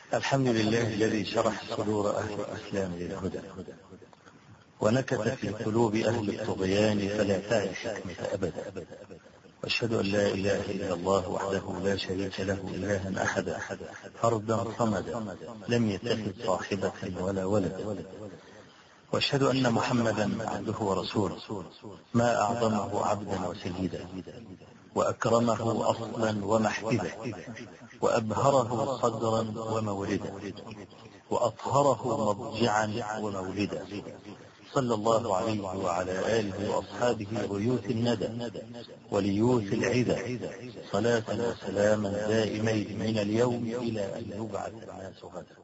الحمد لله الذي شرح صدور أهل الإسلام للهدى ونكت في قلوب أهل الطغيان فلا تعي الحكمة أبدا وأشهد أن لا إله إلا الله وحده لا شريك له إلها أحدا فردا صمدا لم يتخذ صاحبة ولا ولدا واشهد ان محمدا عبده ورسوله ما اعظمه عبدا وسيدا واكرمه اصلا ومحبدا وابهره صدرا ومولدا واطهره مضجعا ومولدا صلى الله عليه وعلى اله واصحابه غيوث الندى وليوث العدى صلاه وسلاما دائمين من اليوم الى ان يبعث الناس غدا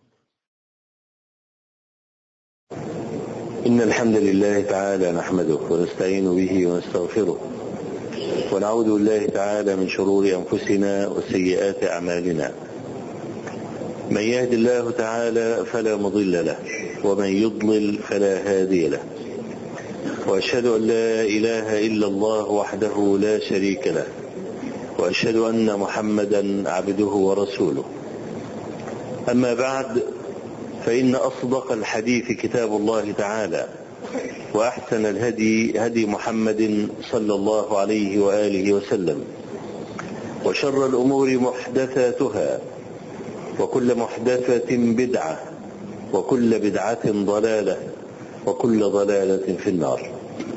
إن الحمد لله تعالى نحمده ونستعين به ونستغفره ونعوذ بالله تعالى من شرور أنفسنا وسيئات أعمالنا من يهد الله تعالى فلا مضل له ومن يضلل فلا هادي له وأشهد أن لا إله إلا الله وحده لا شريك له وأشهد أن محمدا عبده ورسوله أما بعد فإن أصدق الحديث كتاب الله تعالى وأحسن الهدي هدي محمد صلى الله عليه وآله وسلم وشر الأمور محدثاتها وكل محدثة بدعة وكل بدعة ضلالة وكل ضلالة في النار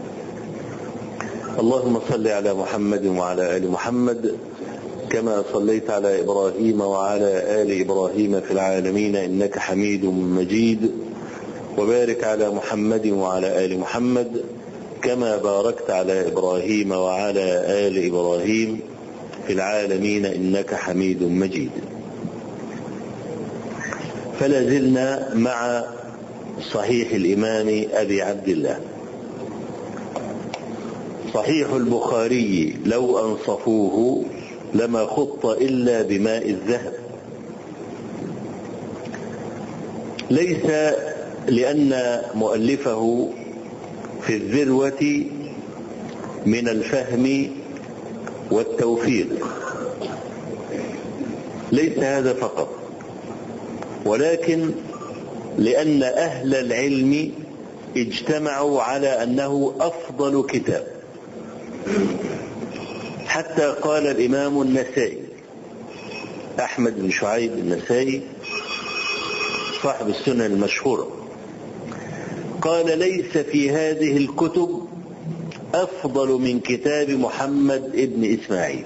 اللهم صل على محمد وعلى آل محمد كما صليت على إبراهيم وعلى آل إبراهيم في العالمين إنك حميد مجيد وبارك على محمد وعلى آل محمد كما باركت على إبراهيم وعلى آل إبراهيم في العالمين إنك حميد مجيد فلا زلنا مع صحيح الإمام أبي عبد الله صحيح البخاري لو أنصفوه لما خط إلا بماء الذهب ليس لأن مؤلفه في الذروة من الفهم والتوفيق ليس هذا فقط ولكن لأن أهل العلم اجتمعوا على أنه أفضل كتاب حتى قال الإمام النسائي أحمد بن شعيب النسائي صاحب السنن المشهورة قال ليس في هذه الكتب أفضل من كتاب محمد ابن إسماعيل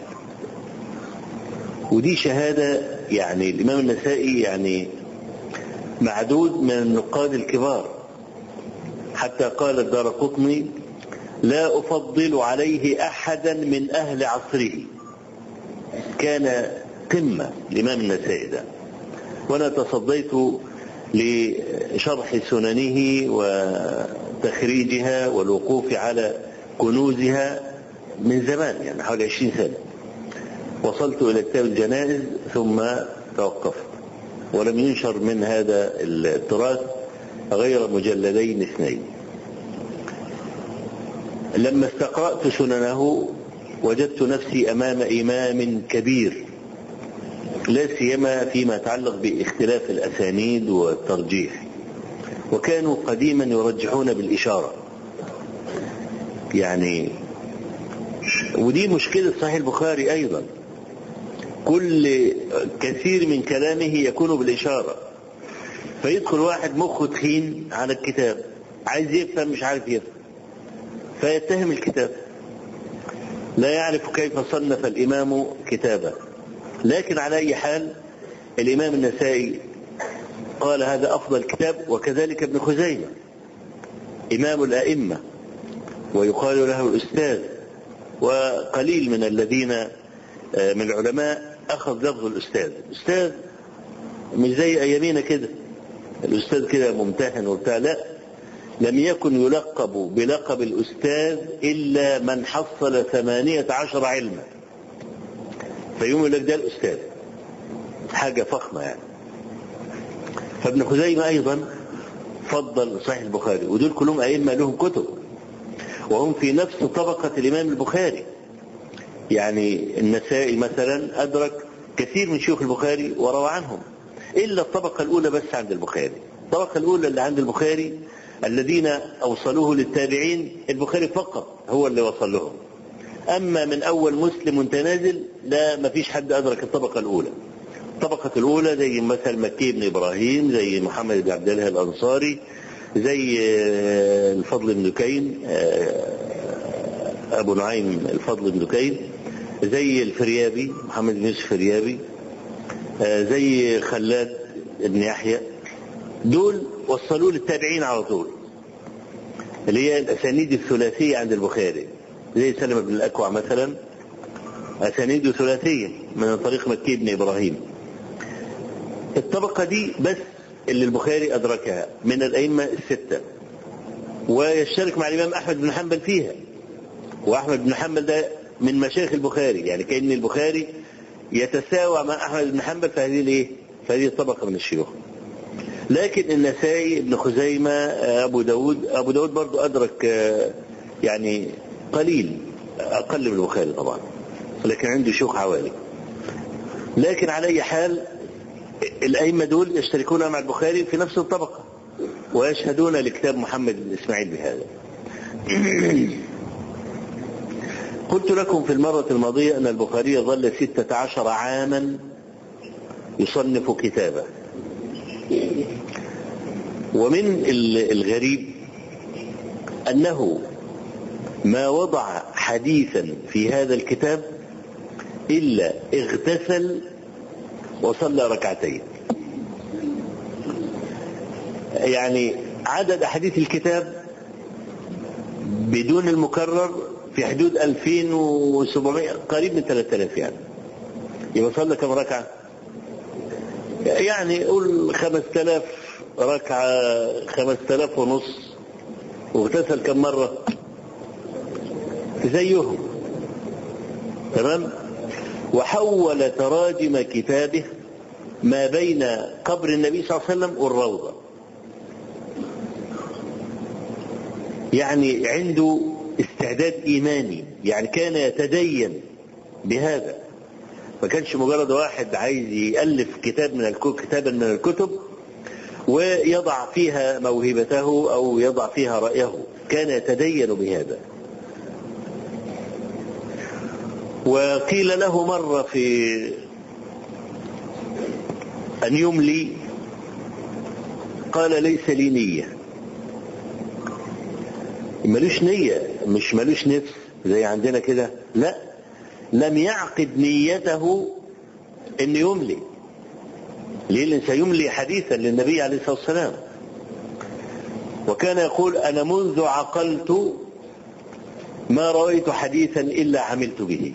ودي شهادة يعني الإمام النسائي يعني معدود من النقاد الكبار حتى قال الدار قطني لا أفضل عليه أحدا من أهل عصره كان قمة الإمام النسائي ده وأنا تصديت لشرح سننه وتخريجها والوقوف على كنوزها من زمان يعني حوالي عشرين سنة وصلت إلى كتاب الجنائز ثم توقفت ولم ينشر من هذا التراث غير مجلدين اثنين لما استقرأت سننه وجدت نفسي أمام إمام كبير لا سيما فيما يتعلق باختلاف الأسانيد والترجيح وكانوا قديما يرجحون بالإشارة يعني ودي مشكلة صحيح البخاري أيضا كل كثير من كلامه يكون بالإشارة فيدخل واحد مخه تخين على الكتاب عايز يفهم مش عارف يفهم فيتهم الكتاب لا يعرف كيف صنف الإمام كتابه لكن على أي حال الإمام النسائي قال هذا أفضل كتاب وكذلك ابن خزيمة إمام الأئمة ويقال له الأستاذ وقليل من الذين من العلماء أخذ لفظ الأستاذ الأستاذ مش زي أيامينا كده الأستاذ كده ممتهن وبتاع لا لم يكن يلقب بلقب الأستاذ إلا من حصل ثمانية عشر علما فيقوم يقول لك ده الأستاذ حاجة فخمة يعني فابن خزيمة أيضا فضل صحيح البخاري ودول كلهم أئمة لهم كتب وهم في نفس طبقة الإمام البخاري يعني النسائي مثلا أدرك كثير من شيوخ البخاري وروى عنهم إلا الطبقة الأولى بس عند البخاري الطبقة الأولى اللي عند البخاري الذين أوصلوه للتابعين البخاري فقط هو اللي وصل لهم أما من أول مسلم وانت نازل لا ما فيش حد أدرك الطبقة الأولى الطبقة الأولى زي مثلا مكي بن إبراهيم زي محمد بن عبد الله الأنصاري زي الفضل بن دكين أبو نعيم الفضل بن دكين زي الفريابي محمد بن يوسف الفريابي زي خلاد بن يحيى دول وصلوه للتابعين على طول اللي هي الأسانيد الثلاثية عند البخاري زي سلمة بن الأكوع مثلا أسانيده ثلاثية من طريق مكي بن إبراهيم الطبقة دي بس اللي البخاري أدركها من الأئمة الستة ويشترك مع الإمام أحمد بن حنبل فيها وأحمد بن حنبل ده من مشايخ البخاري يعني كأن البخاري يتساوى مع أحمد بن حنبل في هذه الإيه؟ في هذه الطبقة من الشيوخ لكن النسائي ابن خزيمة أبو داود أبو داود برضو أدرك يعني قليل أقل من البخاري طبعا لكن عنده شيوخ عوالي لكن على أي حال الأئمة دول يشتركون مع البخاري في نفس الطبقة ويشهدون لكتاب محمد بن إسماعيل بهذا قلت لكم في المرة الماضية أن البخاري ظل ستة عشر عاما يصنف كتابه ومن الغريب أنه ما وضع حديثا في هذا الكتاب إلا اغتسل وصلى ركعتين يعني عدد أحاديث الكتاب بدون المكرر في حدود 2700 قريب من 3000 يعني يبقى صلى كم ركعة؟ يعني قول 5000 ركعة 5000 ونص واغتسل كم مرة؟ زيهم تمام؟ وحول تراجم كتابه ما بين قبر النبي صلى الله عليه وسلم والروضة يعني عنده استعداد إيماني يعني كان يتدين بهذا ما كانش مجرد واحد عايز يألف كتاب من الكتب كتابا من الكتب ويضع فيها موهبته أو يضع فيها رأيه كان يتدين بهذا وقيل له مرة في أن يملي قال ليس لي نية ملوش نية مش ملوش نفس زي عندنا كده لا لم يعقد نيته أن يملي ليه لأن سيملي حديثا للنبي عليه الصلاة والسلام وكان يقول أنا منذ عقلت ما رويت حديثا إلا عملت به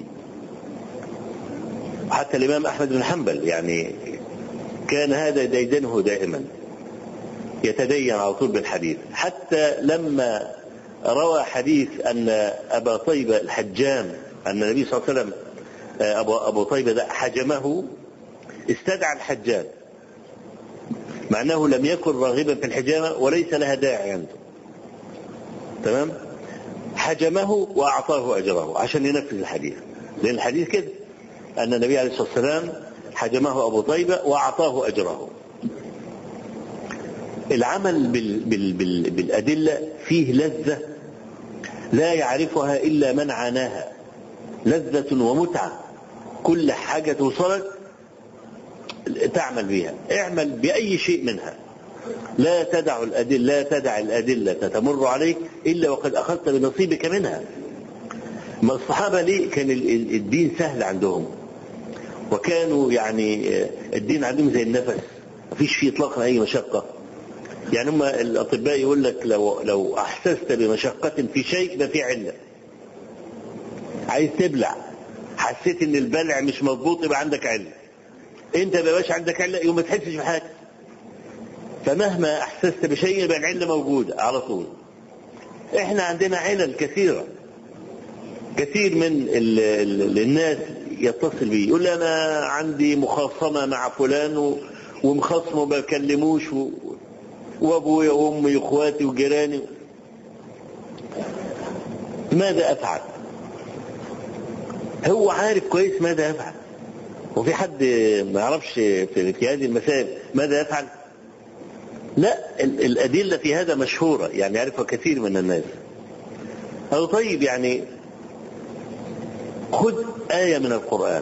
حتى الإمام أحمد بن حنبل يعني كان هذا ديدنه دائما يتدين على طول بالحديث حتى لما روى حديث أن أبا طيبة الحجام أن النبي صلى الله عليه وسلم أبو, أبو طيبة ده حجمه استدعى الحجام مع أنه لم يكن راغبا في الحجامة وليس لها داعي عنده تمام حجمه وأعطاه أجره عشان ينفذ الحديث لأن الحديث كده أن النبي عليه الصلاة والسلام حجمه أبو طيبة وأعطاه أجره العمل بال بال بال بالأدلة فيه لذة لا يعرفها إلا من عاناها لذة ومتعة كل حاجة توصلك تعمل بها اعمل بأي شيء منها لا تدع الأدلة لا تدع الأدلة تمر عليك إلا وقد أخذت بنصيبك منها ما الصحابة ليه كان الدين سهل عندهم وكانوا يعني الدين عندهم زي النفس مفيش فيه اطلاقا اي مشقه يعني هم الاطباء يقول لك لو لو احسست بمشقه في شيء يبقى في عله عايز تبلع حسيت ان البلع مش مضبوط يبقى عندك عله انت ما بقاش عندك عله يوم ما تحسش بحاجه فمهما احسست بشيء يبقى العله موجوده على طول احنا عندنا علل كثيره كثير من ال ال الناس يتصل بي يقول لي انا عندي مخاصمه مع فلان و... ومخاصمه ما بكلموش و... وابويا وامي واخواتي وجيراني ماذا افعل هو عارف كويس ماذا يفعل وفي حد ما يعرفش في في هذه المسائل ماذا يفعل لا ال- الأدلة في هذا مشهورة يعني يعرفها كثير من الناس أو طيب يعني خذ آية من القرآن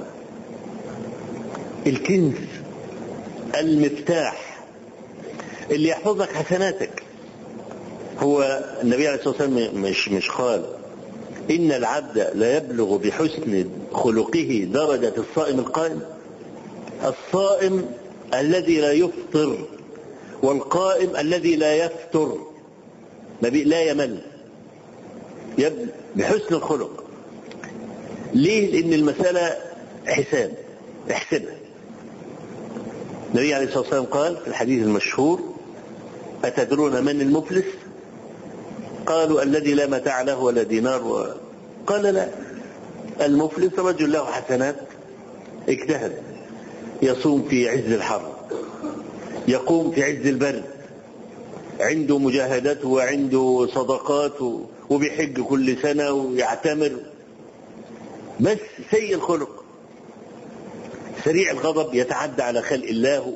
الكنز المفتاح اللي يحفظ لك حسناتك هو النبي عليه الصلاة والسلام مش مش قال إن العبد لا يبلغ بحسن خلقه درجة الصائم القائم الصائم الذي لا يفطر والقائم الذي لا يفتر نبي لا يمل يب بحسن الخلق ليه لأن المسألة حساب احسبها النبي عليه الصلاة والسلام قال في الحديث المشهور أتدرون من المفلس قالوا الذي لا متاع له ولا دينار و... قال لا المفلس رجل له حسنات اجتهد يصوم في عز الحر يقوم في عز البرد عنده مجاهدات وعنده صدقات و- وبيحج كل سنة ويعتمر بس سيء الخلق سريع الغضب يتعدى على خلق الله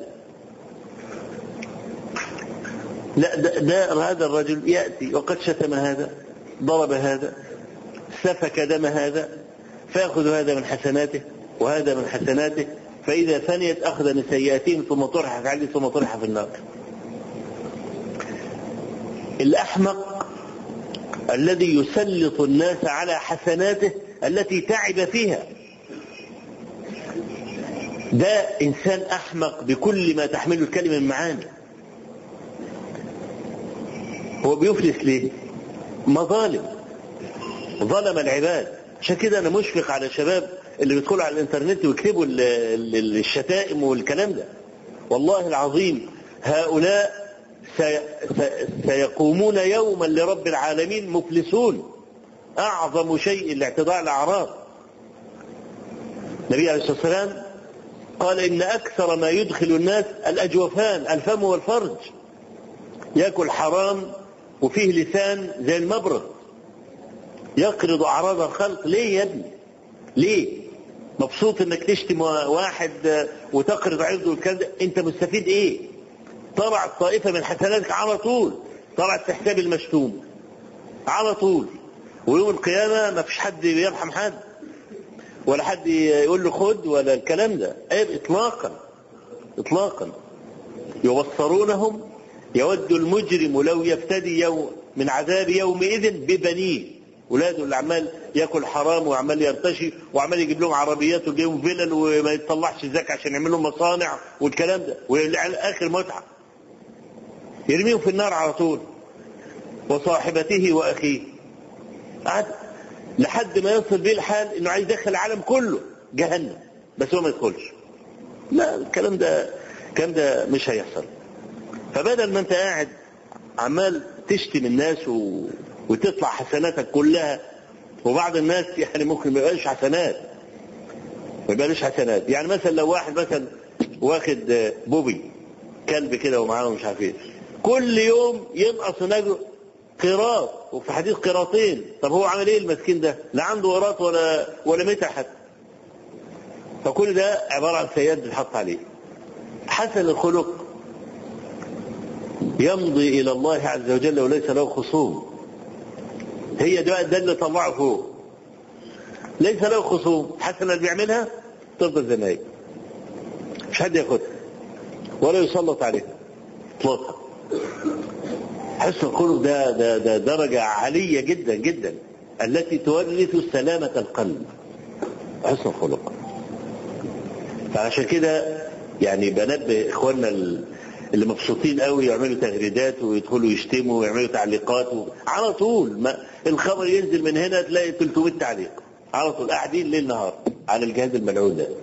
لا ده, ده هذا الرجل يأتي وقد شتم هذا ضرب هذا سفك دم هذا فيأخذ هذا من حسناته وهذا من حسناته فإذا ثنيت أخذ من سيئاتهم ثم طرح في عليه ثم طرح في النار الأحمق الذي يسلط الناس على حسناته التي تعب فيها ده إنسان أحمق بكل ما تحمله الكلمة من معاني هو بيفلس ليه مظالم ظلم العباد عشان كده انا مشفق على الشباب اللي بيدخلوا على الانترنت ويكتبوا ال- ال- الشتائم والكلام ده والله العظيم هؤلاء سي سي- سيقومون يوما لرب العالمين مفلسون اعظم شيء الاعتداء على الاعراض النبي عليه الصلاه والسلام قال ان اكثر ما يدخل الناس الاجوفان الفم والفرج ياكل حرام وفيه لسان زي المبرد يقرض اعراض الخلق ليه يا ابني ليه مبسوط انك تشتم واحد وتقرض عرضه والكلام ده انت مستفيد ايه طلعت طائفه من حسناتك على طول طلعت في حساب المشتوم على طول ويوم القيامه ما فيش حد يرحم حد ولا حد يقول له خد ولا الكلام ده عيب اطلاقا اطلاقا يبصرونهم يود المجرم لو يفتدي يوم من عذاب يومئذ ببنيه ولاده اللي عمال ياكل حرام وعمال يرتشي وعمال يجيب لهم عربيات ويجيب لهم فلل وما يطلعش زكاة عشان يعمل لهم مصانع والكلام ده وعلى اخر متعه يرميهم في النار على طول وصاحبته واخيه قعد لحد ما يصل بيه الحال انه عايز يدخل العالم كله جهنم بس هو ما يدخلش لا الكلام ده الكلام ده مش هيحصل فبدل ما انت قاعد عمال تشتم الناس و... وتطلع حسناتك كلها وبعض الناس يعني ممكن ما يبقاش حسنات ما يبقاش حسنات يعني مثلا لو واحد مثلا واخد بوبي كلب كده ومعاه مش عارف ايه كل يوم ينقص هناك قيراط وفي حديث قيراطين طب هو عمل ايه المسكين ده لا عنده قيراط ولا ولا متع حتى فكل ده عباره عن سيئات بتحط عليه حسن الخلق يمضي الى الله عز وجل وليس له خصوم هي ده ده اللي طلعه فوق ليس له خصوم حسن اللي بيعملها تفضل زي ما هي مش حد ياخدها ولا يسلط عليها اطلاقا حسن الخلق ده, ده ده درجة عالية جدا جدا التي تورث سلامة القلب حسن الخلق فعشان كده يعني بنبه اخواننا اللي مبسوطين قوي يعملوا تغريدات ويدخلوا يشتموا ويعملوا تعليقات و... على طول ما الخبر ينزل من هنا تلاقي 300 تعليق على طول قاعدين ليل نهار على الجهاز الملعون ده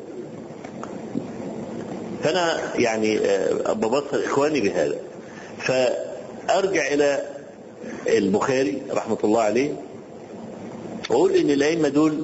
فانا يعني ببصر اخواني بهذا فارجع الى البخاري رحمه الله عليه واقول ان الائمه دول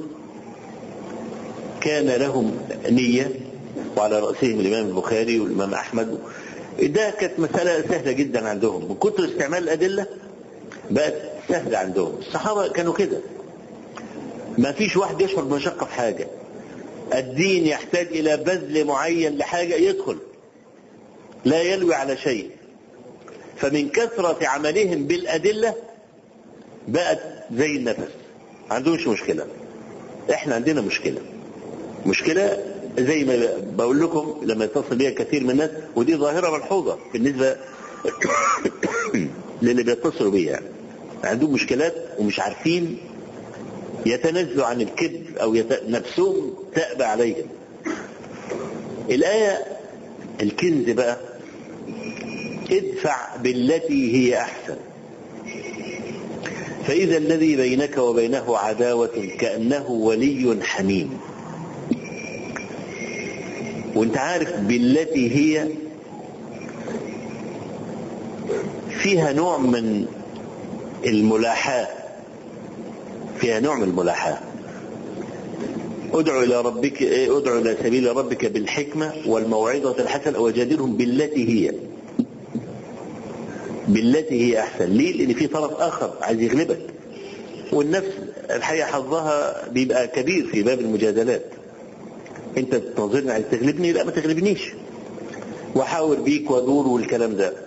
كان لهم نيه وعلى راسهم الامام البخاري والامام احمد ده كانت مسألة سهلة جدا عندهم من كتر استعمال الأدلة بقت سهلة عندهم الصحابة كانوا كده ما فيش واحد يشعر بمشقة في حاجة الدين يحتاج إلى بذل معين لحاجة يدخل لا يلوي على شيء فمن كثرة عملهم بالأدلة بقت زي النفس ما عندهمش مشكلة احنا عندنا مشكلة مشكلة زي ما بقول لكم لما يتصل بيها كثير من الناس ودي ظاهرة ملحوظة بالنسبة للي بيتصلوا بيها يعني. عندهم مشكلات ومش عارفين يتنزلوا عن الكذب او يت... نفسهم تأبى عليهم الآية الكنز بقى ادفع بالتي هي أحسن فإذا الذي بينك وبينه عداوة كأنه ولي حميم وانت عارف بالتي هي فيها نوع من الملاحاة فيها نوع من الملاحاة ادعو إلى ربك ادعو إلى سبيل ربك بالحكمة والموعظة الحسنة وجادلهم بالتي هي بالتي هي أحسن ليه؟ لأن في طرف آخر عايز يغلبك والنفس الحقيقة حظها بيبقى كبير في باب المجادلات انت تنظرني عايز تغلبني لا ما تغلبنيش واحاور بيك وادور والكلام ده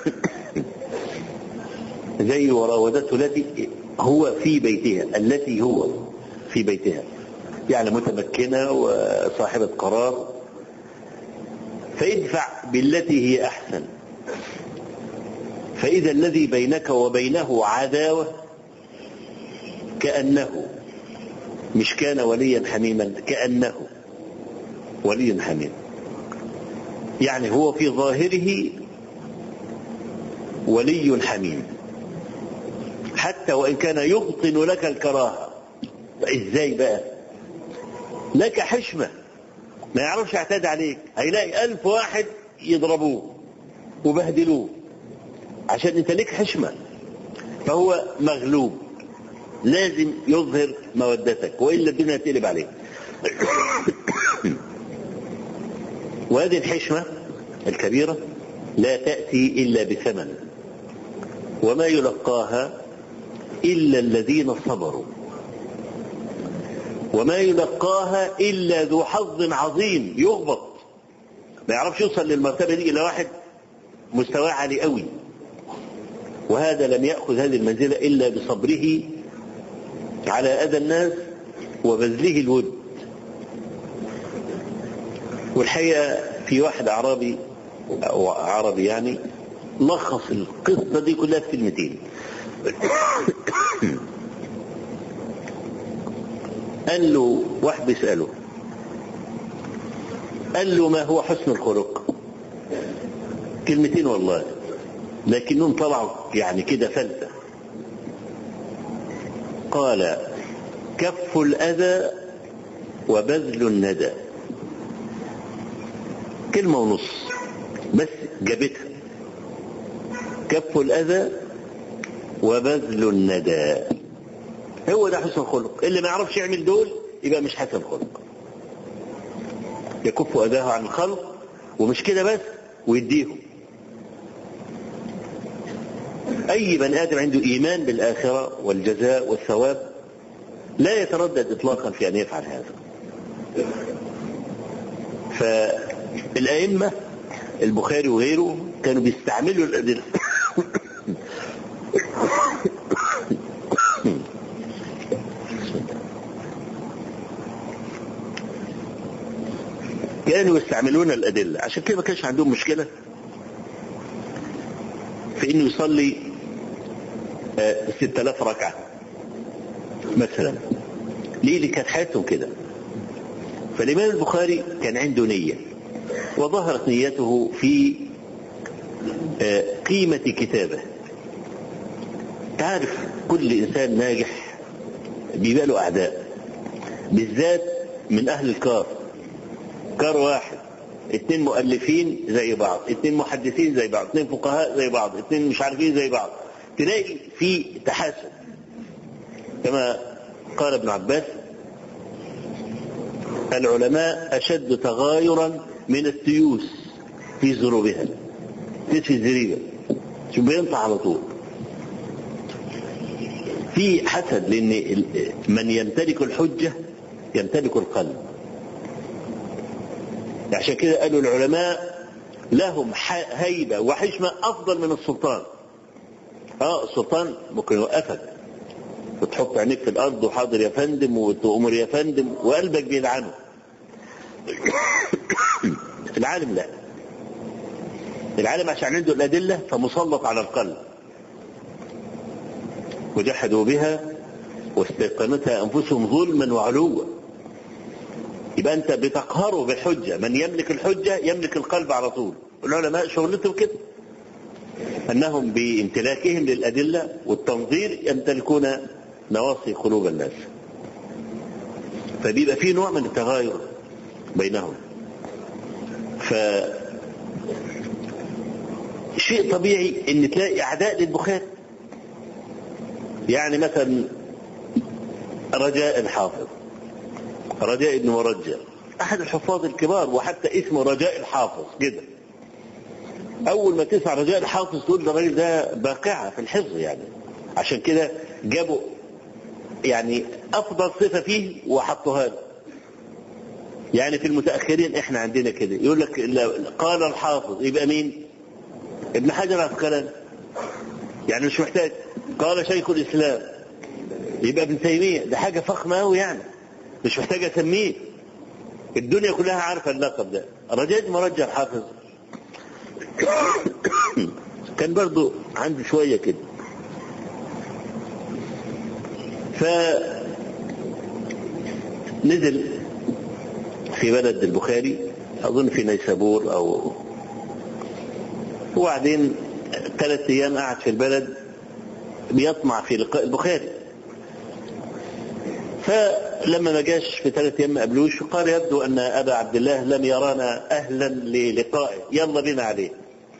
زي وراودته التي هو في بيتها التي هو في بيتها يعني متمكنة وصاحبة قرار فادفع بالتي هي أحسن فإذا الذي بينك وبينه عداوة كأنه مش كان وليا حميما كأنه ولي حميم يعني هو في ظاهره ولي حميم حتى وإن كان يبطن لك الكراهة ازاي بقى لك حشمة ما يعرفش يعتاد عليك هيلاقي ألف واحد يضربوه وبهدلوه عشان انت ليك حشمة فهو مغلوب لازم يظهر مودتك وإلا الدنيا تقلب عليك وهذه الحشمة الكبيرة لا تأتي إلا بثمن وما يلقاها إلا الذين صبروا وما يلقاها إلا ذو حظ عظيم يغبط ما يعرفش يوصل للمرتبة دي إلا واحد مستواه عالي قوي وهذا لم يأخذ هذه المنزلة إلا بصبره على أذى الناس وبذله الود والحقيقة في واحد أعرابي أو عربي يعني لخص القصة دي كلها في كلمتين قال له واحد بيسأله قال له ما هو حسن الخلق كلمتين والله لكنهم طلعوا يعني كده فلتة قال كف الأذى وبذل الندى كلمة ونص بس جابتها كف الأذى وبذل الندى هو ده حسن الخلق اللي ما يعرفش يعمل دول يبقى مش حسن خلق يكف أذاه عن الخلق ومش كده بس ويديهم أي بني آدم عنده إيمان بالآخرة والجزاء والثواب لا يتردد إطلاقا في أن يفعل هذا فالأئمة البخاري وغيره كانوا بيستعملوا الأدلة كانوا يستعملون الأدلة عشان كده ما كانش عندهم مشكلة في انه يصلي ستة آلاف ركعة مثلا ليه اللي كانت حياتهم كده فالإمام البخاري كان عنده نية وظهرت نيته في قيمة كتابه تعرف كل إنسان ناجح بيبقى له أعداء بالذات من أهل الكار كار واحد اتنين مؤلفين زي بعض اتنين محدثين زي بعض اتنين فقهاء زي بعض اتنين مش عارفين زي بعض تلاقي في تحاسب كما قال ابن عباس العلماء أشد تغايرا من التيوس في ذروبها تيس في الزريبة شو بينطع على طول في حسد لأن من يمتلك الحجة يمتلك القلب عشان كده قالوا العلماء لهم هيبة وحشمة أفضل من السلطان اه السلطان ممكن يوقفك وتحط عينيك في الأرض وحاضر يا فندم وتؤمر يا فندم وقلبك بيلعنه العالم لا العالم عشان عنده الأدلة فمسلط على القلب وجحدوا بها واستيقنتها أنفسهم ظلما وعلوا يبقى أنت بتقهره بالحجة من يملك الحجة يملك القلب على طول العلماء شغلتهم كده أنهم بامتلاكهم للأدلة والتنظير يمتلكون نواصي قلوب الناس فبيبقى في نوع من التغاير بينهم ف شيء طبيعي ان تلاقي اعداء للبخاري يعني مثلا رجاء الحافظ رجاء بن مرجع احد الحفاظ الكبار وحتى اسمه رجاء الحافظ كده اول ما تسمع رجاء الحافظ تقول ده الراجل ده باقعه في الحفظ يعني عشان كده جابوا يعني افضل صفه فيه وحطوها له يعني في المتاخرين احنا عندنا كده يقول لك قال الحافظ يبقى مين ابن حجر العسقلاني يعني مش محتاج قال شيخ الاسلام يبقى ابن تيميه ده حاجه فخمه قوي يعني مش محتاج اسميه الدنيا كلها عارفه اللقب ده رجاء مرجع الحافظ كان برضو عنده شويه كده ف نزل في بلد البخاري اظن في نيسابور او وبعدين ثلاث ايام قعد في البلد بيطمع في لقاء البخاري فلما ما جاش في ثلاث ايام ما قابلوش قال يبدو ان ابا عبد الله لم يرانا اهلا للقائه يلا بينا عليه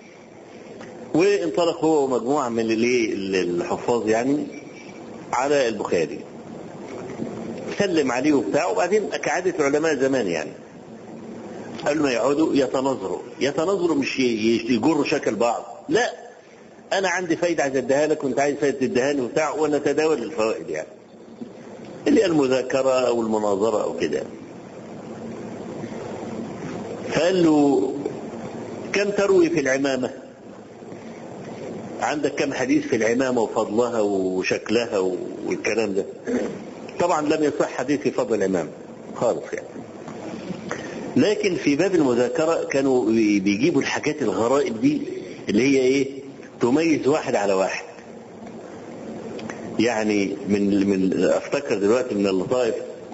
وانطلق هو ومجموعه من الحفاظ يعني على البخاري سلم عليه وبتاع وبعدين كعادة العلماء زمان يعني قبل ما يقعدوا يتناظروا يتناظروا مش يجروا شكل بعض لا انا عندي فايده عايز اديها لك وانت عايز فايده تديها وبتاع ونتداول الفوائد يعني اللي هي المذاكره او المناظره او كده فقال له كم تروي في العمامه عندك كم حديث في العمامه وفضلها وشكلها والكلام ده طبعا لم يصح حديث في فضل الامام خالص يعني لكن في باب المذاكره كانوا بيجيبوا الحاجات الغرائب دي اللي هي ايه تميز واحد على واحد يعني من من افتكر دلوقتي من اللطائف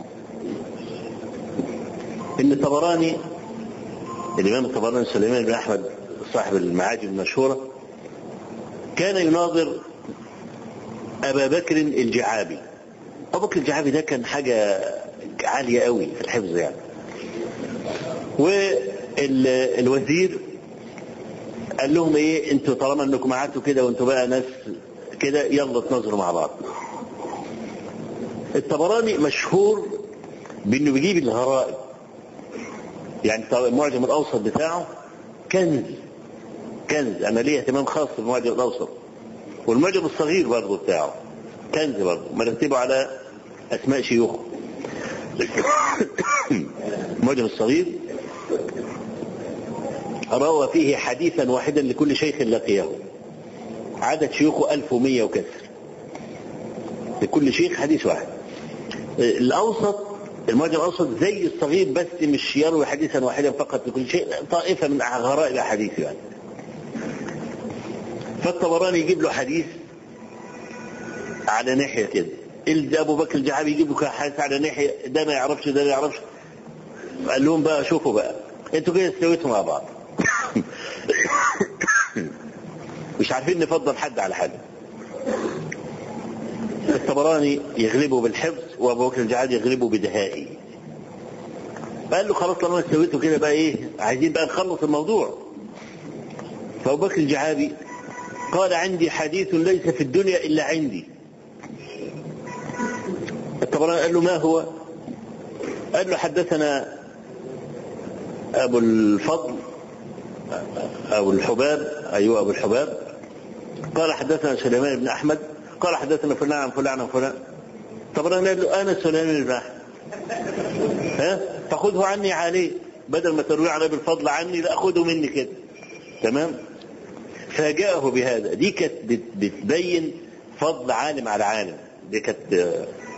ان الطبراني الامام الطبراني سليمان بن احمد صاحب المعاجم المشهوره كان يناظر ابا بكر الجعابي ابو بكر الجعابي ده كان حاجه عاليه قوي في الحفظ يعني والوزير قال لهم ايه انتوا طالما انكم قعدتوا كده وانتوا بقى ناس كده يلا تناظروا مع بعض الطبراني مشهور بانه بيجيب الغرائب يعني المعجم الاوسط بتاعه كنز كنز انا ليه اهتمام خاص بالمعجم الاوسط والمعجم الصغير برضه بتاعه كنز برضه مرتبه على اسماء شيوخه المعجم الصغير روى فيه حديثا واحدا لكل شيخ لقيه عدد شيوخه 1100 وكسر لكل شيخ حديث واحد الأوسط المعجم الأوسط زي الصغير بس مش يروي حديثا واحدا فقط لكل شيء طائفة من غرائب الأحاديث يعني فالطبراني يجيب له حديث على ناحية كده ابو بكر الجعابي يجيب له حديث على ناحية ده ما يعرفش ده ما يعرفش قال لهم بقى شوفوا بقى انتوا كده استويتوا مع بعض مش عارفين نفضل حد على حد الطبراني يغلبه بالحفظ وابو بكر الجعاد يغلبه بدهائي فقال له خلاص طالما استويتوا كده بقى ايه عايزين بقى نخلص الموضوع فابو بكر الجعابي قال عندي حديث ليس في الدنيا الا عندي الطبراني قال له ما هو قال له حدثنا ابو الفضل أبو الحباب أيوة أبو الحباب قال حدثنا سليمان بن أحمد قال حدثنا فلان عن فلان عن فلان طب أنا قال له أنا سليمان بن أحمد ها فخذه عني عليه بدل ما تروي عليه بالفضل عني لا خده مني كده تمام فاجأه بهذا دي كانت بت- بتبين فضل عالم على عالم دي كانت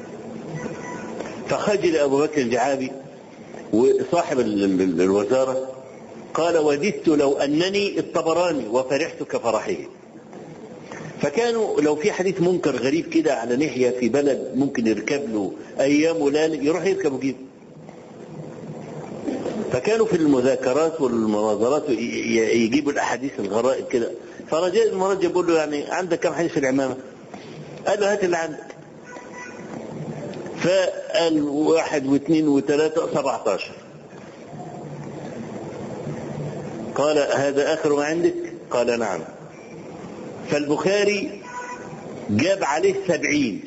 فخجل ابو بكر الجعابي وصاحب ال- ال- الوزاره قال وددت لو انني الطبراني وفرحت كفرحه فكانوا لو في حديث منكر غريب كده على ناحيه في بلد ممكن يركب له ايام وليالي يروح يركب ويجيب فكانوا في المذاكرات والمناظرات ي- ي- يجيبوا الاحاديث الغرائب كده فرجاء المرجع بيقول له يعني عندك كم حديث في العمامه؟ قال له هات اللي عندك فقال واحد واثنين وثلاثة سبعة عشر قال هذا آخر ما عندك قال نعم فالبخاري جاب عليه سبعين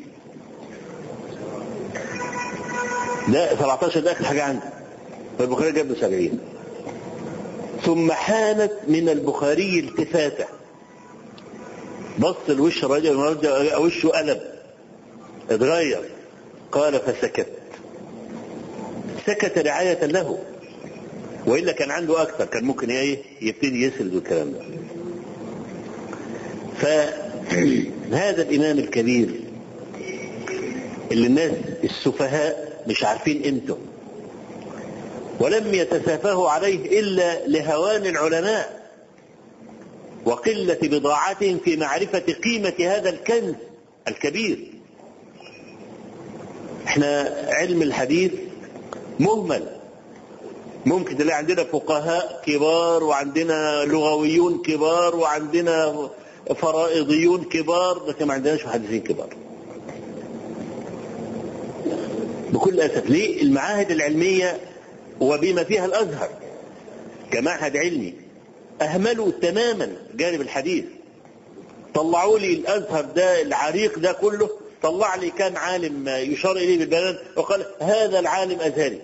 لا 17 ده آخر حاجة عنده فالبخاري جاب له سبعين ثم حانت من البخاري التفاتة بص الوش الراجل الراجل وشه قلب اتغير قال فسكت سكت رعاية له وإلا كان عنده أكثر كان ممكن إيه يبتدي يسرد الكلام ده فهذا الإمام الكبير اللي الناس السفهاء مش عارفين قيمته ولم يتسافهوا عليه إلا لهوان العلماء وقلة بضاعتهم في معرفة قيمة هذا الكنز الكبير احنا علم الحديث مهمل ممكن تلاقي عندنا فقهاء كبار وعندنا لغويون كبار وعندنا فرائضيون كبار بس ما عندناش محدثين كبار بكل اسف ليه المعاهد العلميه وبما فيها الازهر كمعهد علمي اهملوا تماما جانب الحديث طلعوا لي الازهر ده العريق ده كله طلع لي كان عالم يشار اليه بالبيان وقال هذا العالم ازهري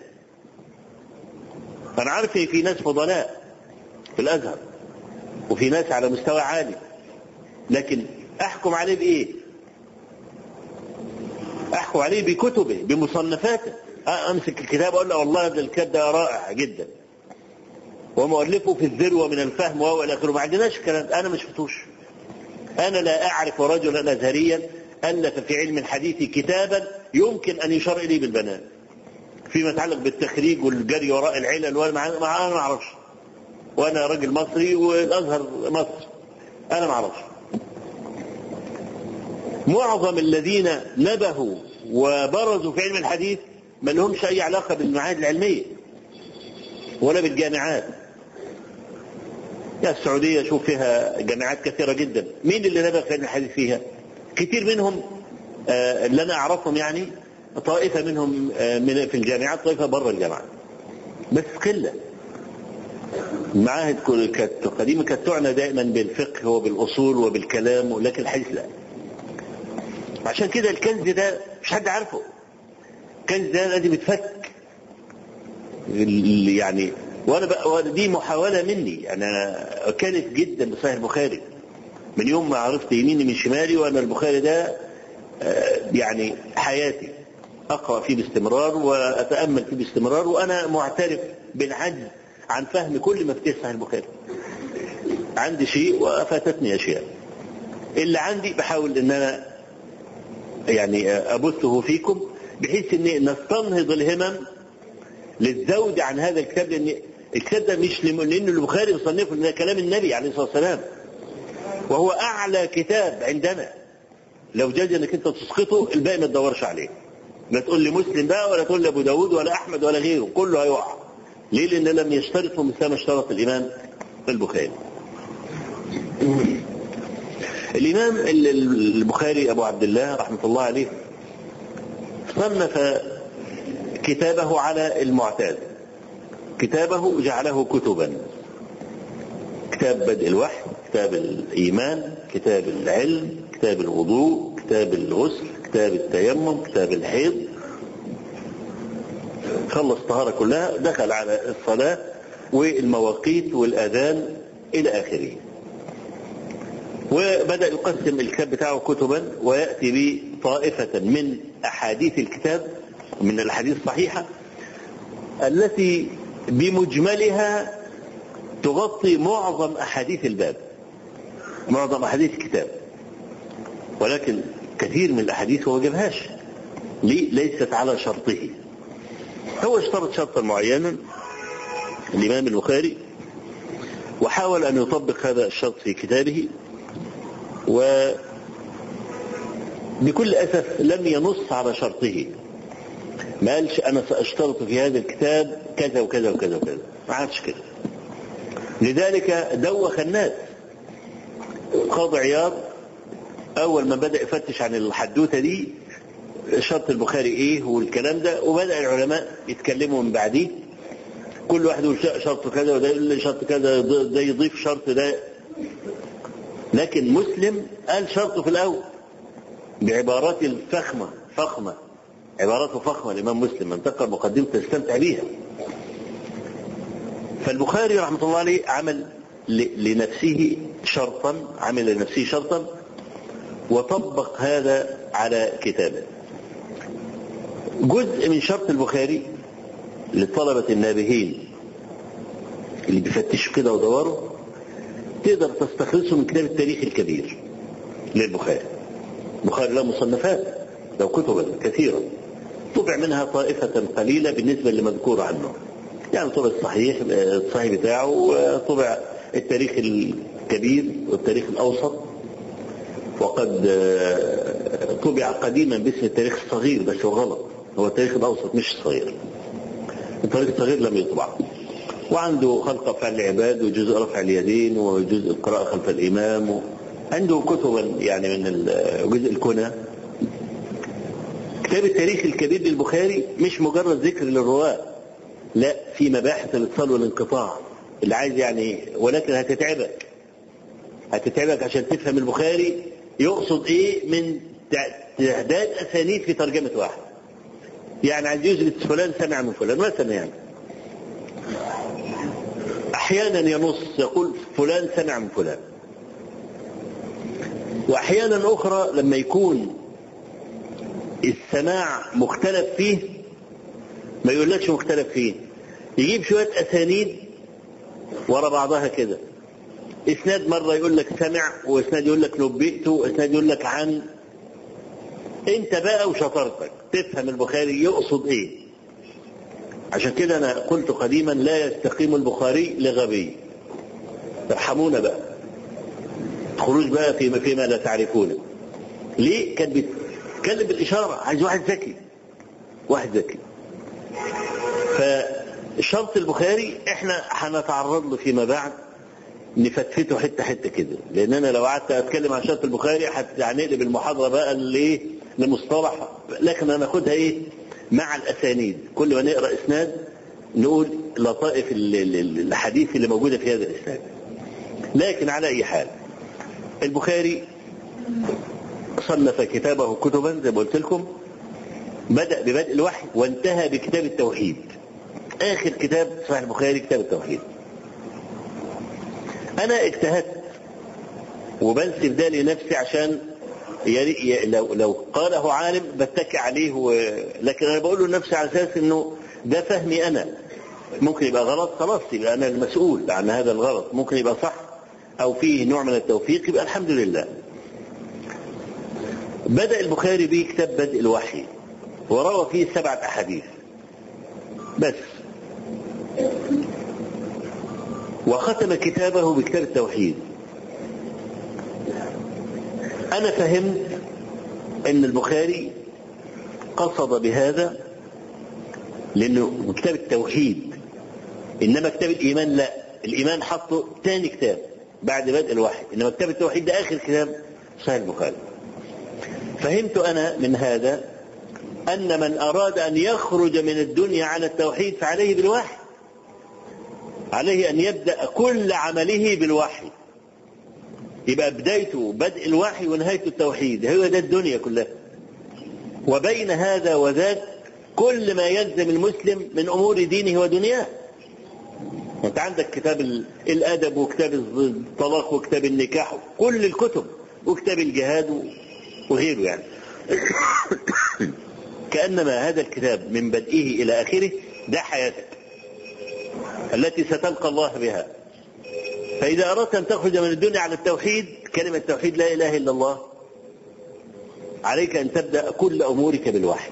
انا عارف في ناس فضلاء في الازهر وفي ناس على مستوى عالي لكن احكم عليه بايه احكم عليه بكتبه بمصنفاته امسك الكتاب اقول له والله ده الكتاب ده رائع جدا ومؤلفه في الذروه من الفهم وهو الى اخره ما عندناش الكلام ده انا ما شفتوش انا لا اعرف رجلا ازهريا الف في علم الحديث كتابا يمكن ان يشار اليه بالبنان فيما يتعلق بالتخريج والجري وراء العلل وانا ما انا ما اعرفش وانا راجل مصري والازهر مصر انا ما اعرفش معظم الذين نبهوا وبرزوا في علم الحديث ما لهمش اي علاقه بالمعاهد العلميه ولا بالجامعات يا السعوديه شوف فيها جامعات كثيره جدا مين اللي نبغ في علم الحديث فيها كثير منهم آه اللي انا اعرفهم يعني طائفه منهم آه من في الجامعات طائفه بره الجامعه بس قله المعاهد كانت قديمه كانت تعنى دائما بالفقه وبالاصول وبالكلام لكن الحديث لا عشان كده الكنز ده مش حد عارفه الكنز ده لازم يتفك يعني وانا بقى دي محاوله مني انا كانت جدا بصحيح البخاري من يوم ما عرفت يميني من شمالي وانا البخاري ده يعني حياتي اقرا فيه باستمرار واتامل فيه باستمرار وانا معترف بالعجز عن فهم كل ما في صحيح البخاري عندي شيء وفاتتني اشياء اللي عندي بحاول ان انا يعني ابثه فيكم بحيث ان نستنهض الهمم للزود عن هذا الكتاب لان الكتاب ده مش لان البخاري مصنفه لان كلام النبي عليه الصلاه والسلام وهو اعلى كتاب عندنا لو جاز انك انت تسقطه الباقي ما تدورش عليه لا تقول لي مسلم بقى ولا تقول لي ابو داود ولا احمد ولا غيره كله هيقع ليه لان لم يشترطوا مثل ما اشترط الامام البخاري الامام البخاري ابو عبد الله رحمه الله عليه صنف كتابه على المعتاد كتابه جعله كتبا كتاب بدء الوحي كتاب الإيمان كتاب العلم كتاب الوضوء كتاب الغسل كتاب التيمم كتاب الحيض خلص الطهارة كلها دخل على الصلاة والمواقيت والأذان إلى آخره وبدأ يقسم الكتاب بتاعه كتبا ويأتي بطائفة من أحاديث الكتاب من الأحاديث الصحيحة التي بمجملها تغطي معظم أحاديث الباب معظم أحاديث الكتاب ولكن كثير من الأحاديث هو جابهاش ليه؟ ليست على شرطه هو اشترط شرطا معينا الإمام البخاري وحاول أن يطبق هذا الشرط في كتابه و بكل أسف لم ينص على شرطه ما قالش أنا سأشترط في هذا الكتاب كذا وكذا وكذا وكذا ما عادش كده لذلك دوخ الناس قاضي عياض أول ما بدأ يفتش عن الحدوتة دي شرط البخاري إيه والكلام ده وبدأ العلماء يتكلموا من بعديه كل واحد يقول شرط كذا وده يقول لي شرط كذا ده يضيف شرط ده لكن مسلم قال شرطه في الأول بعبارات الفخمة فخمة عباراته فخمة الإمام مسلم من تقرأ مقدمة تستمتع بيها فالبخاري رحمة الله عليه عمل لنفسه شرطا عمل لنفسه شرطا وطبق هذا على كتابه جزء من شرط البخاري للطلبة النابهين اللي بيفتشوا كده ودوروا تقدر تستخلصه من كتاب التاريخ الكبير للبخاري البخاري له مصنفات له كتبا كثيرة طبع منها طائفة قليلة بالنسبة لمذكور عنه يعني طبع الصحيح الصحيح بتاعه وطبع التاريخ الكبير والتاريخ الأوسط وقد طبع قديما باسم التاريخ الصغير بس هو غلط هو التاريخ الأوسط مش الصغير التاريخ الصغير لم يطبع وعنده خلق أفعال العباد وجزء رفع اليدين وجزء القراءة خلف الإمام و... عنده كتبا يعني من جزء الكنى كتاب التاريخ الكبير للبخاري مش مجرد ذكر للرواة لا في مباحث الاتصال والانقطاع اللي عايز يعني ولكن هتتعبك هتتعبك عشان تفهم البخاري يقصد ايه من تعداد اسانيد في ترجمه واحد يعني عايز يثبت فلان سمع من فلان مثلا يعني احيانا ينص يقول فلان سمع من فلان واحيانا اخرى لما يكون السماع مختلف فيه ما يقولكش مختلف فيه يجيب شويه اسانيد ورا بعضها كده اسناد مره يقول لك سمع واسناد يقول لك نبئت واسناد يقول لك عن انت بقى وشطارتك تفهم البخاري يقصد ايه عشان كده انا قلت قديما لا يستقيم البخاري لغبي ارحمونا بقى خروج بقى فيما فيما لا تعرفونه ليه كان بيتكلم بالاشاره عايز واحد ذكي واحد ذكي فشرط البخاري احنا هنتعرض له فيما بعد نفتفته حته حته كده لان انا لو قعدت اتكلم عن شرط البخاري هنقلب المحاضره بقى لايه لمصطلح لكن هناخدها ايه مع الاسانيد كل ما نقرا اسناد نقول لطائف الحديث اللي موجوده في هذا الاسناد لكن على اي حال البخاري صنف كتابه كتبا زي ما قلت لكم بدأ ببدء الوحي وانتهى بكتاب التوحيد آخر كتاب صحيح البخاري كتاب التوحيد أنا اجتهدت وبنسب ده لنفسي عشان يلي لو لو قاله عالم بتكي عليه و... لكن انا بقول له لنفسي على اساس انه ده فهمي انا ممكن يبقى غلط خلاص يبقى انا المسؤول عن هذا الغلط ممكن يبقى صح او فيه نوع من التوفيق يبقى الحمد لله بدأ البخاري به كتاب بدء الوحي وروى فيه سبعة أحاديث بس وختم كتابه بكتاب التوحيد أنا فهمت أن البخاري قصد بهذا لأنه كتاب التوحيد إنما كتاب الإيمان لا الإيمان حطه ثاني كتاب بعد بدء الوحي إنما كتاب التوحيد ده آخر كتاب صحيح البخاري فهمت أنا من هذا أن من أراد أن يخرج من الدنيا على التوحيد فعليه بالوحي عليه أن يبدأ كل عمله بالوحي يبقى بدايته بدء الوحي ونهايته التوحيد هو ده الدنيا كلها وبين هذا وذاك كل ما يلزم المسلم من أمور دينه ودنياه انت عندك كتاب الادب وكتاب الطلاق وكتاب النكاح كل الكتب وكتاب الجهاد وغيره يعني كانما هذا الكتاب من بدئه الى اخره ده حياتك التي ستلقى الله بها فإذا أردت أن تخرج من الدنيا على التوحيد كلمة التوحيد لا إله إلا الله عليك أن تبدأ كل أمورك بالوحي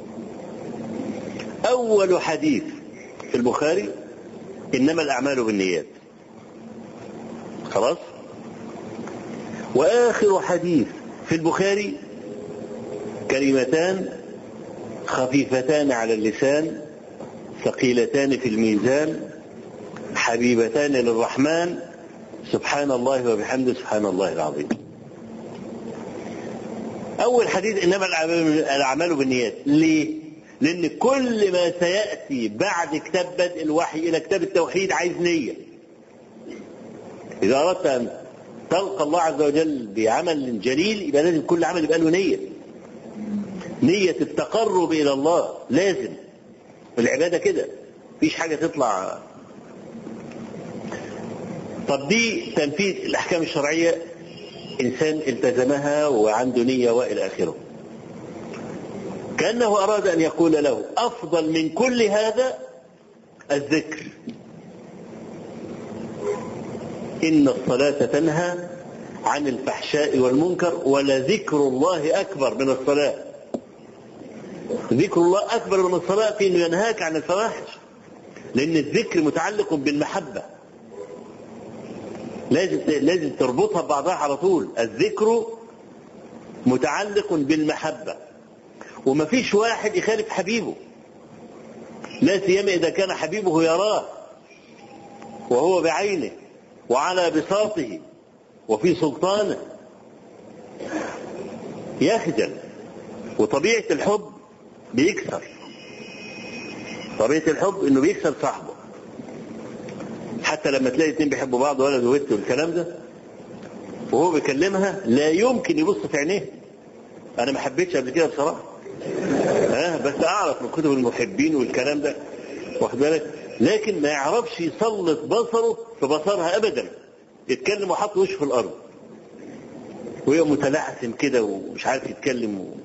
أول حديث في البخاري إنما الأعمال بالنيات خلاص وآخر حديث في البخاري كلمتان خفيفتان على اللسان ثقيلتان في الميزان حبيبتان للرحمن سبحان الله وبحمده سبحان الله العظيم أول حديث إنما الأعمال بالنيات ليه؟ لأن كل ما سيأتي بعد كتاب بدء الوحي إلى كتاب التوحيد عايز نية إذا أردت أن تلقى الله عز وجل بعمل جليل يبقى لازم كل عمل يبقى له نية نية التقرب إلى الله لازم العبادة كده مفيش حاجة تطلع طب دي تنفيذ الأحكام الشرعية إنسان التزمها وعنده نية وإلى آخره كأنه أراد أن يقول له أفضل من كل هذا الذكر إن الصلاة تنهى عن الفحشاء والمنكر ولذكر الله أكبر من الصلاة ذكر الله أكبر من الصلاة في أنه ينهاك عن الفواحش لأن الذكر متعلق بالمحبة لازم لازم تربطها ببعضها على طول الذكر متعلق بالمحبة ومفيش واحد يخالف حبيبه لا سيما إذا كان حبيبه يراه وهو بعينه وعلى بساطه وفي سلطانه يخجل وطبيعة الحب بيكسر طبيعة الحب انه بيكسر صاحبه حتى لما تلاقي اتنين بيحبوا بعض ولد وبنت والكلام ده وهو بيكلمها لا يمكن يبص في عينيه انا ما حبيتش قبل كده بصراحه ها بس اعرف من كتب المحبين والكلام ده واخد بالك لكن ما يعرفش يسلط بصره في بصرها ابدا يتكلم وحط وشه في الارض وهي متلعثم كده ومش عارف يتكلم و...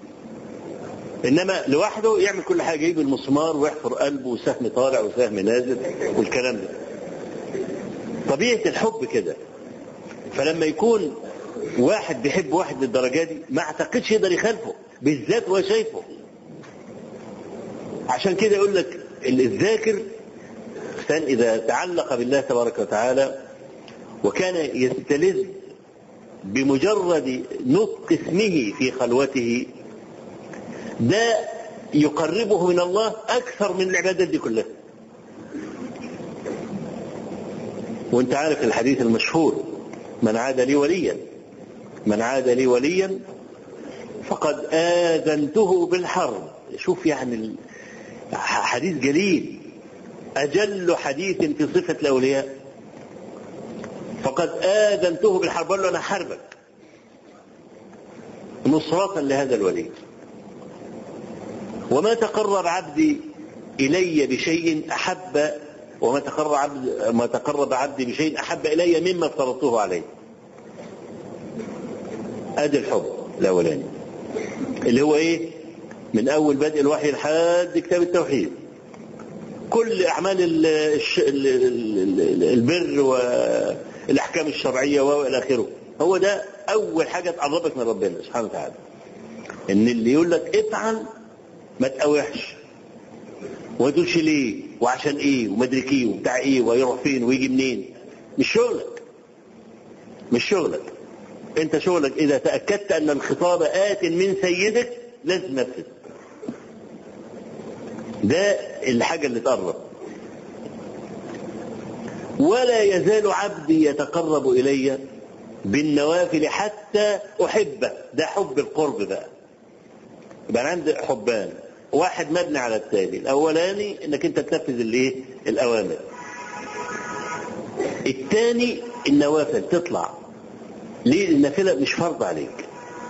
انما لوحده يعمل كل حاجه يجيب المسمار ويحفر قلبه وسهم طالع وسهم نازل والكلام ده طبيعه الحب كده فلما يكون واحد بيحب واحد للدرجه دي ما اعتقدش يقدر يخالفه بالذات وهو شايفه عشان كده يقول لك الذاكر كان اذا تعلق بالله تبارك وتعالى وكان يستلذ بمجرد نطق اسمه في خلوته ده يقربه من الله أكثر من العبادات دي كلها وانت عارف الحديث المشهور من عاد لي وليا من عاد لي وليا فقد آذنته بالحرب شوف يعني حديث جليل أجل حديث في صفة الأولياء فقد آذنته بالحرب قال له أنا حربك نصرة لهذا الولي وما تقرب عبدي إلي بشيء أحب وما تقرب عبد ما تقرب عبدي بشيء أحب إلي مما افترضته عليه أدي الحب الأولاني اللي هو إيه من أول بدء الوحي لحد كتاب التوحيد كل أعمال البر والأحكام الشرعية وإلى آخره هو ده أول حاجة تقربك من ربنا سبحانه وتعالى إن اللي يقول لك افعل ما تقاوحش وما تقولش ليه وعشان ايه وما ادري ايه وبتاع ايه ويروح فين ويجي منين مش شغلك مش شغلك انت شغلك اذا تاكدت ان الخطاب ات من سيدك لازم تنفذ ده الحاجه اللي تقرب ولا يزال عبدي يتقرب الي بالنوافل حتى احبه ده حب القرب بقى يبقى انا عندي حبان واحد مبني على التالي الاولاني انك انت تنفذ الايه الاوامر الثاني النوافل تطلع ليه النافله مش فرض عليك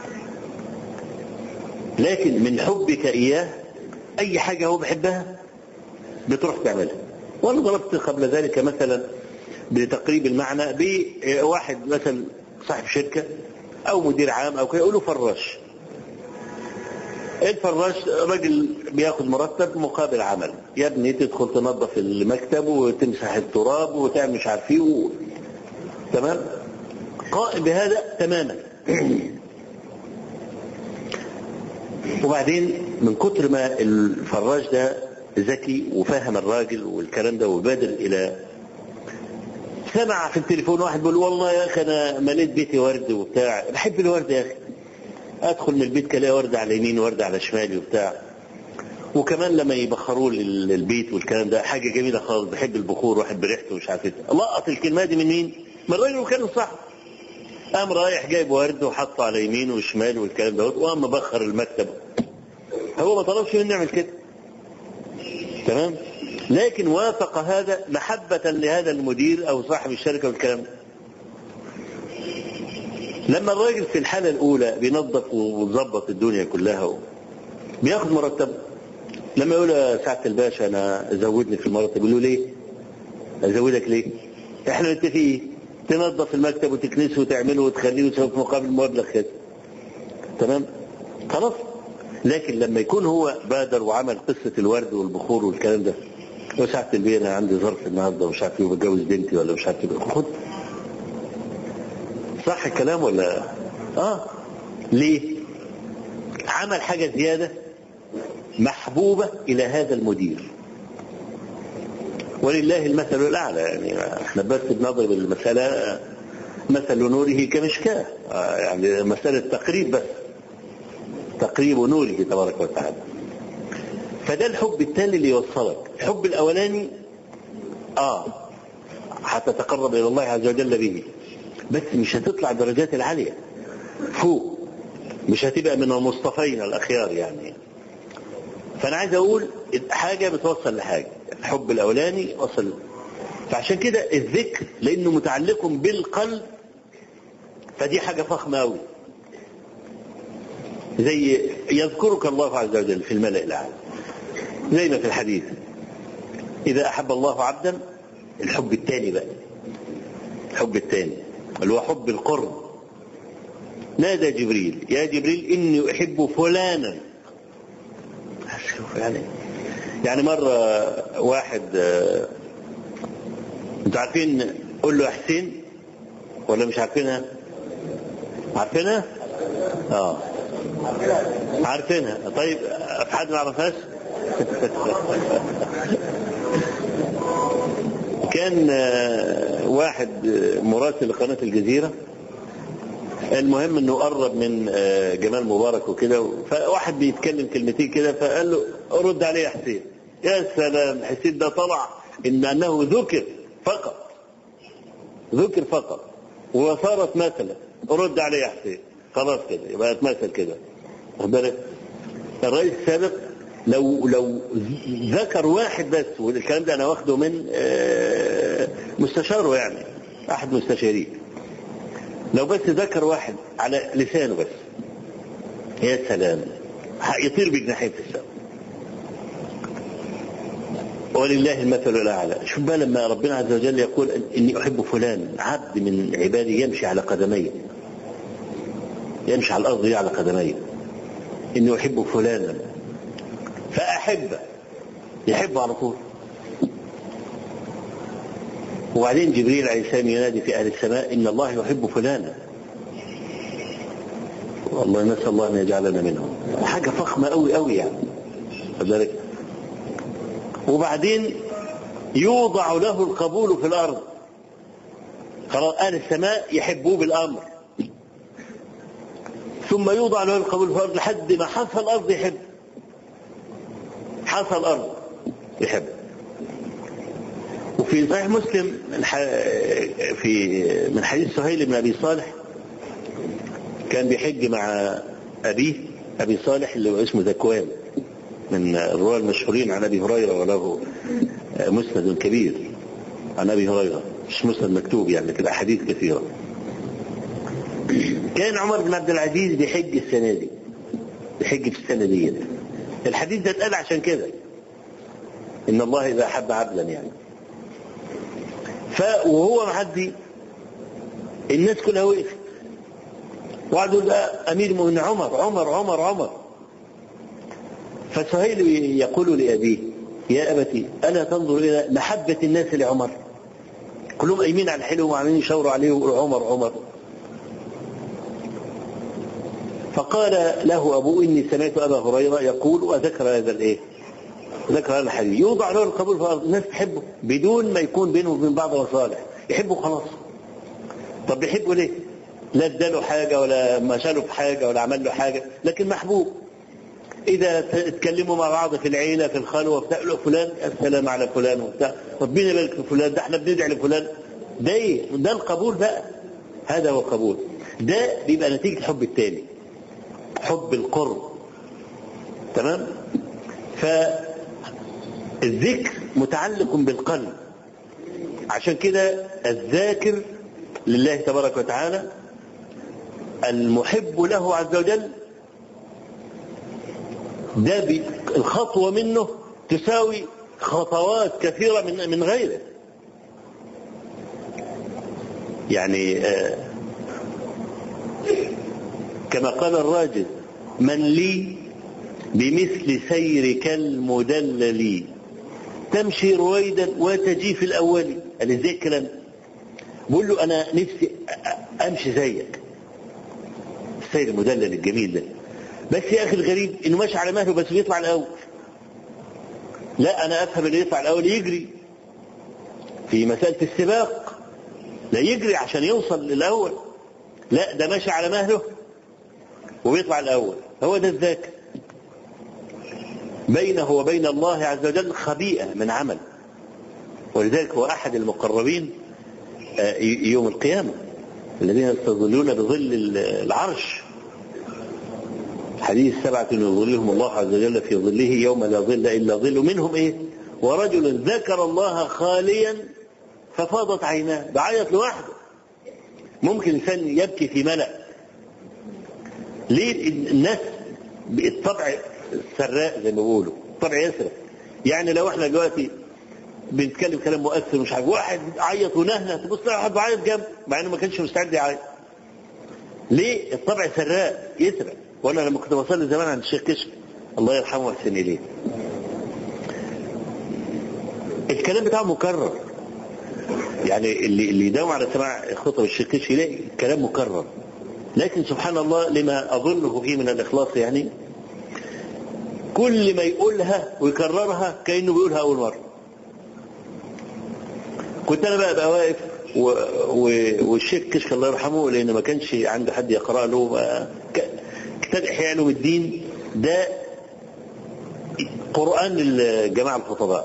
لكن من حبك اياه اي حاجه هو بيحبها بتروح تعملها وانا ضربت قبل ذلك مثلا بتقريب المعنى بواحد مثلا صاحب شركه او مدير عام او كده يقول له فراش الفراش راجل بياخد مرتب مقابل عمل يا ابني تدخل تنظف المكتب وتمسح التراب وتعمل مش عارف ايه و... تمام قائم بهذا تماما وبعدين من كتر ما الفراش ده ذكي وفاهم الراجل والكلام ده وبادر الى سمع في التليفون واحد بيقول والله يا اخي انا مليت بيتي ورد وبتاع بحب الورد يا اخي ادخل من البيت كلاقي ورد على يمين ورد على شمالي وبتاع وكمان لما يبخروا لي البيت والكلام ده حاجه جميله خالص بحب البخور واحب ريحته ومش عارف ايه لقط الكلمه دي من مين؟ من الراجل وكان صح قام رايح جايب ورد وحطه على يمينه وشماله والكلام ده وقام مبخر المكتب هو ما طلبش مني اعمل كده تمام لكن وافق هذا محبة لهذا المدير أو صاحب الشركة والكلام ده لما الراجل في الحالة الأولى بينظف ويظبط الدنيا كلها و... بياخد مرتب لما يقول يا سعادة الباشا أنا زودني في المرتب يقول له ليه؟ أزودك ليه؟ إحنا متفقين تنظف المكتب وتكنسه وتعمله وتخليه وتسوي في مقابل مبلغ كذا تمام؟ خلاص لكن لما يكون هو بادر وعمل قصة الورد والبخور والكلام ده وساعة البيه انا عندي ظرف النهارده ومش عارف ايه وبتجوز بنتي ولا مش عارف ايه خد صح الكلام ولا اه ليه عمل حاجة زيادة محبوبة إلى هذا المدير ولله المثل الأعلى يعني احنا بس بنضرب المسألة مثل نوره كمشكاة آه يعني مسألة تقريب بس تقريب نوره تبارك وتعالى فده الحب التاني اللي يوصلك الحب الأولاني آه هتتقرب إلى الله عز وجل به بس مش هتطلع الدرجات العالية فوق مش هتبقى من المصطفين الأخيار يعني فأنا عايز أقول حاجة بتوصل لحاجة الحب الأولاني وصل فعشان كده الذكر لأنه متعلق بالقلب فدي حاجة فخمة أوي زي يذكرك الله عز وجل في الملأ الأعلى زي ما في الحديث إذا أحب الله عبدا الحب الثاني بقى الحب الثاني اللي هو حب القرب نادى جبريل يا جبريل إني أحب فلانا شوف يعني يعني مرة واحد انتوا عارفين قول له يا حسين ولا مش عارفينها عارفينها اه عارفينها طيب في حد ما يعرفهاش كان واحد مراسل لقناة الجزيرة المهم انه قرب من جمال مبارك وكده فواحد بيتكلم كلمتين كده فقال له رد عليه يا حسين يا سلام حسين ده طلع ان انه ذكر فقط ذكر فقط وصارت مثلا رد عليه يا حسين خلاص كده يبقى اتمثل كده واخد بالك الرئيس السابق لو لو ذكر واحد بس والكلام ده انا واخده من مستشاره يعني احد مستشاريه لو بس ذكر واحد على لسانه بس يا سلام يطير بجناحين في السماء ولله المثل الاعلى شوف بقى لما ربنا عز وجل يقول اني احب فلان عبد من عبادي يمشي على قدميه يمشي على الارض على قدميه اني احب فلانا فاحبه يحبه على طول وبعدين جبريل عليه السلام ينادي في اهل السماء ان الله يحب فلانا والله نسال الله ان يجعلنا منهم حاجه فخمه قوي قوي يعني فذلك وبعدين يوضع له القبول في الارض خلاص اهل السماء يحبوه بالامر ثم يوضع له القبول في الارض لحد ما حصى الارض يحب حصى الارض يحب وفي صحيح مسلم في من حديث سهيل بن ابي صالح كان بيحج مع ابيه ابي صالح اللي هو اسمه ذكوان من الرواه المشهورين عن ابي هريره وله مسند كبير عن ابي هريره مش مسند مكتوب يعني لكن احاديث كثيره كان عمر بن عبد العزيز بيحج السنه دي بيحج في السنه دي الحديث ده اتقال عشان كده ان الله اذا احب عبدا يعني ف وهو معدي الناس كلها وقفت وقعدوا ده امير المؤمنين عمر عمر عمر عمر فسهيل يقول لأبيه يا أبتي ألا تنظر إلى محبة الناس لعمر كلهم قايمين على الحلو وعمالين يشاوروا عليه ويقولوا عمر عمر فقال له أبوه إني سمعت أبا هريرة يقول وذكر هذا الإيه ذكر هذا الحديث يوضع له القبول فالناس تحبه بدون ما يكون بينه وبين بعض مصالح يحبه خلاص طب بيحبه ليه لا اداله حاجة ولا مشاله في حاجة ولا عمل له حاجة لكن محبوب إذا اتكلموا مع بعض في العيلة في الخلوة بتاع له فلان السلام على فلان وبتاع ربنا يبارك في فلان ده احنا بندعي لفلان ده ايه؟ ده القبول بقى هذا هو القبول ده بيبقى نتيجة الحب التاني حب القرب تمام فالذكر متعلق بالقلب عشان كده الذاكر لله تبارك وتعالى المحب له عز وجل ده الخطوة منه تساوي خطوات كثيرة من من غيره يعني آه كما قال الراجل من لي بمثل سيرك المدلل تمشي رويدا وتجي في الأول قال ازاي الكلام بقول له أنا نفسي أمشي زيك السير المدلل الجميل ده بس يا أخي الغريب إنه ماشي على مهله بس بيطلع الأول لا أنا أفهم اللي يطلع الأول يجري في مسألة السباق لا يجري عشان يوصل للأول لا ده ماشي على مهله وبيطلع الأول هو ده الذاكر بينه وبين الله عز وجل خبيئة من عمل ولذلك هو أحد المقربين يوم القيامة الذين يستظلون بظل العرش حديث سبعة يظلهم الله عز وجل في ظله يوم لا ظل إلا ظل منهم إيه ورجل ذكر الله خاليا ففاضت عيناه بعيط لوحده ممكن إنسان يبكي في ملأ ليه الناس الطبع سراء زي ما بيقولوا الطبع يسرق يعني لو احنا دلوقتي بنتكلم كلام مؤثر مش عارف واحد عيط ونهنه تبص تلاقي واحد بعيط جنب مع انه ما كانش مستعد يعيط ليه الطبع سراء يسرق وانا لما كنت بصلي زمان عند الشيخ كشك الله يرحمه ويحسن اليه الكلام بتاعه مكرر يعني اللي اللي يداوم على سماع خطب الشيخ كشك يلاقي كلام مكرر لكن سبحان الله لما اظنه فيه من الاخلاص يعني كل ما يقولها ويكررها كانه بيقولها اول مره كنت انا بقى بقى واقف و... و... والشيخ كشك الله يرحمه لان ما كانش عنده حد يقرا له ك... كتاب احياء علوم الدين ده قران الجماعه الخطباء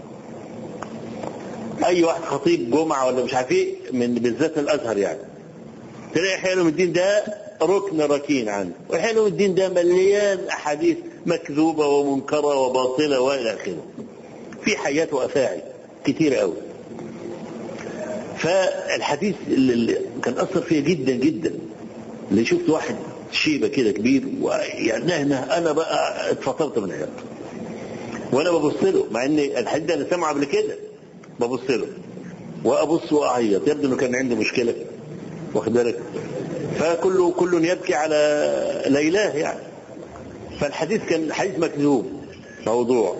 اي واحد خطيب جمعه ولا مش عارف ايه من بالذات الازهر يعني تلاقي احياء علوم الدين ده ركن ركين عنه واحياء علوم الدين ده مليان احاديث مكذوبه ومنكره وباطله والى اخره في حيات وافاعي كتير قوي فالحديث اللي كان اثر فيا جدا جدا اللي شفت واحد شيبه كده كبير ويعني نهنه انا بقى اتفطرت من العياط وانا ببص له مع ان الحديث ده انا سامعه قبل كده ببص له وابص واعيط يبدو انه كان عندي مشكله واخد بالك فكل كل يبكي على ليلاه يعني فالحديث كان حديث مكذوب موضوع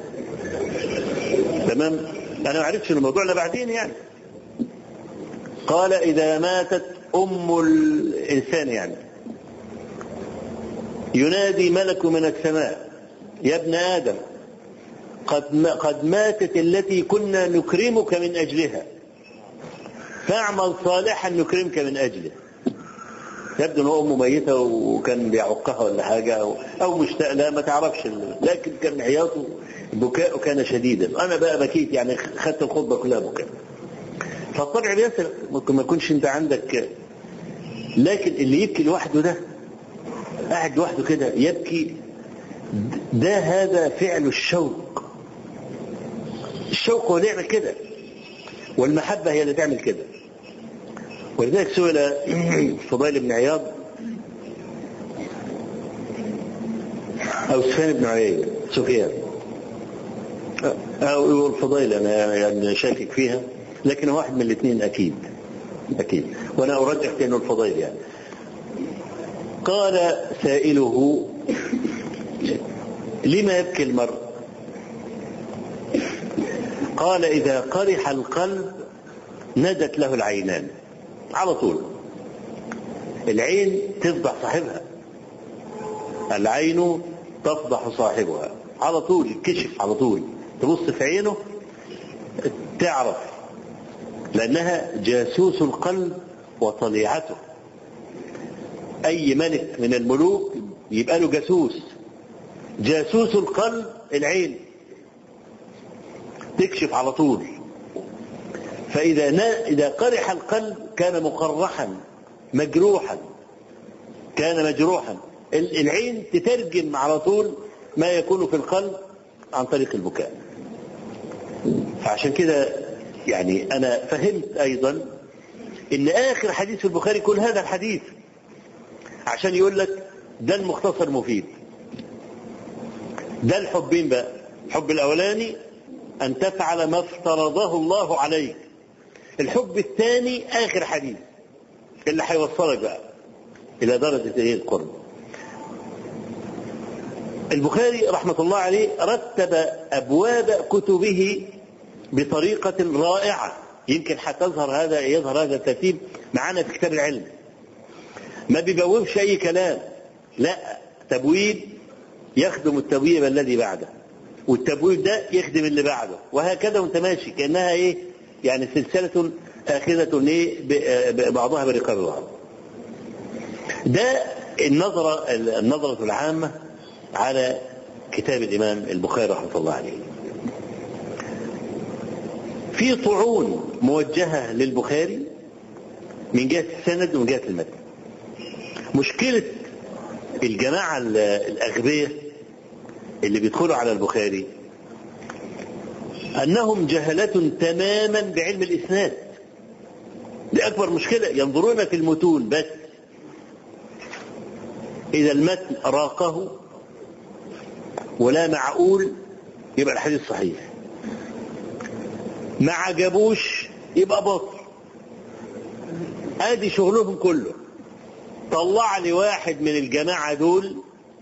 تمام انا ما عرفتش الموضوع الا بعدين يعني قال اذا ماتت ام الانسان يعني ينادي ملك من السماء يا ابن ادم قد قد ماتت التي كنا نكرمك من اجلها فاعمل صالحا نكرمك من اجله يبدو ان امه ميته وكان بيعقها ولا حاجه او, أو مشتاق لها ما تعرفش لكن كان عياطه بكاؤه كان شديدا انا بقى بكيت يعني خدت الخطبه كلها بكاء فالطبع بيسرق ممكن ما يكونش انت عندك لكن اللي يبكي لوحده ده قاعد لوحده كده يبكي ده هذا فعل الشوق الشوق هو اللي يعمل كده والمحبة هي اللي تعمل كده ولذلك سئل فضيل بن عياض أو سفيان بن عيينة سفيان أو يقول فضيل أنا يعني شاكك فيها لكن واحد من الاثنين أكيد أكيد وأنا أرجح كأنه الفضيل يعني قال سائله لما يبكي المرء قال إذا قرح القلب ندت له العينان على طول العين تفضح صاحبها العين تفضح صاحبها على طول يتكشف على طول تبص في عينه تعرف لأنها جاسوس القلب وطليعته أي ملك من الملوك يبقى له جاسوس جاسوس القلب العين تكشف على طول فإذا نا إذا قرح القلب كان مقرحا مجروحا كان مجروحا العين تترجم على طول ما يكون في القلب عن طريق البكاء فعشان كده يعني أنا فهمت أيضا إن آخر حديث في البخاري كل هذا الحديث عشان يقول لك ده المختصر مفيد ده الحبين بقى الحب الأولاني أن تفعل ما افترضه الله عليك الحب الثاني آخر حديث اللي هيوصلك بقى إلى درجة إيه القرب البخاري رحمة الله عليه رتب أبواب كتبه بطريقة رائعة يمكن هتظهر هذا يظهر هذا الترتيب معانا في كتاب العلم ما بيبوبش أي كلام لا تبويب يخدم التبويب الذي بعده والتبويب ده يخدم اللي بعده وهكذا وانت ماشي كانها ايه يعني سلسله اخذه ايه بعضها برقاب بعض ده النظره النظره العامه على كتاب الامام البخاري رحمه الله عليه في طعون موجهه للبخاري من جهه السند ومن جهه المتن مشكله الجماعه الاغبياء اللي بيدخلوا على البخاري أنهم جهلة تماما بعلم الإسناد دي أكبر مشكلة ينظرون في المتون بس إذا المتن راقه ولا معقول يبقى الحديث صحيح ما عجبوش يبقى باطل ادي شغلهم كله طلع لي واحد من الجماعة دول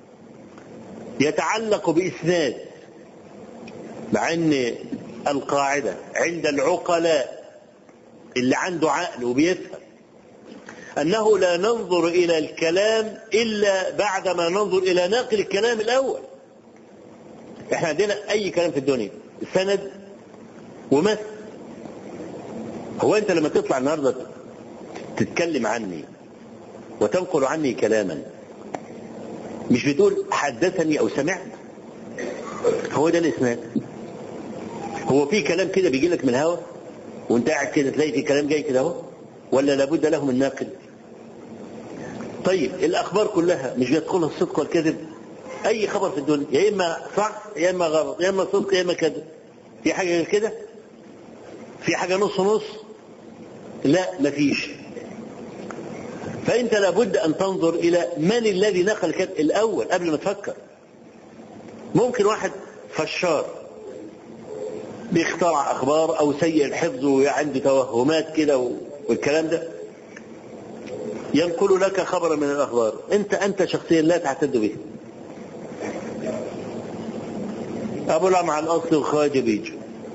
يتعلق بإسناد مع أن القاعدة عند العقلاء اللي عنده عقل وبيفهم أنه لا ننظر إلى الكلام إلا بعدما ننظر إلى ناقل الكلام الأول إحنا عندنا أي كلام في الدنيا سند ومثل هو أنت لما تطلع النهاردة تتكلم عني وتنقل عني كلاما مش بتقول حدثني او سمعت هو ده الاسناد هو في كلام كده بيجي لك من الهوا وانت قاعد كده تلاقي في كلام جاي كده اهو ولا لابد له من ناقل طيب الاخبار كلها مش بيدخلها الصدق والكذب اي خبر في الدنيا يا اما صح يا اما غلط يا اما صدق يا اما كذب في حاجه غير كده في حاجه نص نص لا مفيش فأنت لابد أن تنظر إلى من الذي نقل الكلام الأول قبل ما تفكر ممكن واحد فشار بيخترع أخبار أو سيء الحفظ وعنده توهمات كده والكلام ده ينقل لك خبرا من الأخبار أنت أنت شخصيا لا تعتد به أبو مع الأصل والخواجة بيجوا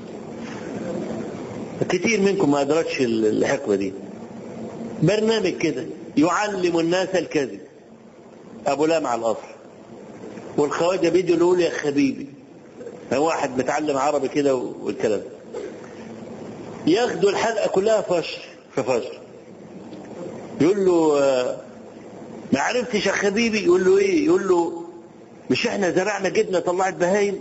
كتير منكم ما أدركش الحقبة دي برنامج كده يعلم الناس الكذب ابو لامع الاصل والخواجه بيجوا يقول يا حبيبي واحد متعلم عربي كده والكلام ياخدوا الحلقه كلها فشر في فشر يقول له ما عرفتش يا حبيبي يقول له ايه يقول له مش احنا زرعنا جبنه طلعت بهايم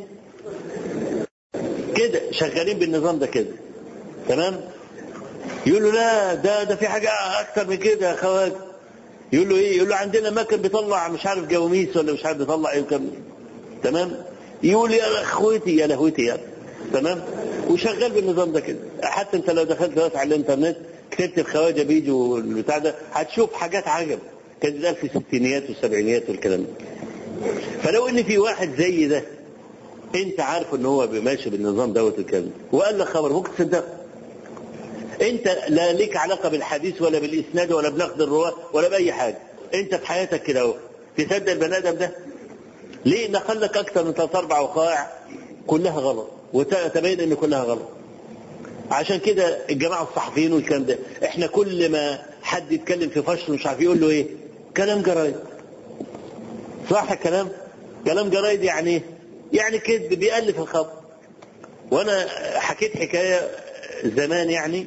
كده شغالين بالنظام ده كده تمام يقول له لا ده ده في حاجه اكتر من كده يا خواجه يقول له ايه يقول له عندنا مكن بيطلع مش عارف جواميس ولا مش عارف بيطلع ايه وكم تمام يقول يا اخوتي يا لهوتي يا تمام وشغال بالنظام ده كده حتى انت لو دخلت دلوقتي على الانترنت كتبت الخواجه بيجوا البتاع ده هتشوف حاجات عجب كانت بتتقال في الستينيات والسبعينيات والكلام ده فلو ان في واحد زي ده انت عارف ان هو ماشي بالنظام دوت الكلام وقال لك خبر ممكن تصدقه انت لا ليك علاقه بالحديث ولا بالاسناد ولا بنقد الرواه ولا باي حاجه انت في حياتك كده اهو تصدق البني ادم ده ليه نقل لك اكثر من ثلاث اربع وقائع كلها غلط وتبين ان كلها غلط عشان كده الجماعه الصحفيين والكلام ده احنا كل ما حد يتكلم في فشل مش عارف يقول له ايه كلام جرايد صح الكلام كلام جرايد يعني ايه يعني كذب بيألف الخبر وانا حكيت حكايه زمان يعني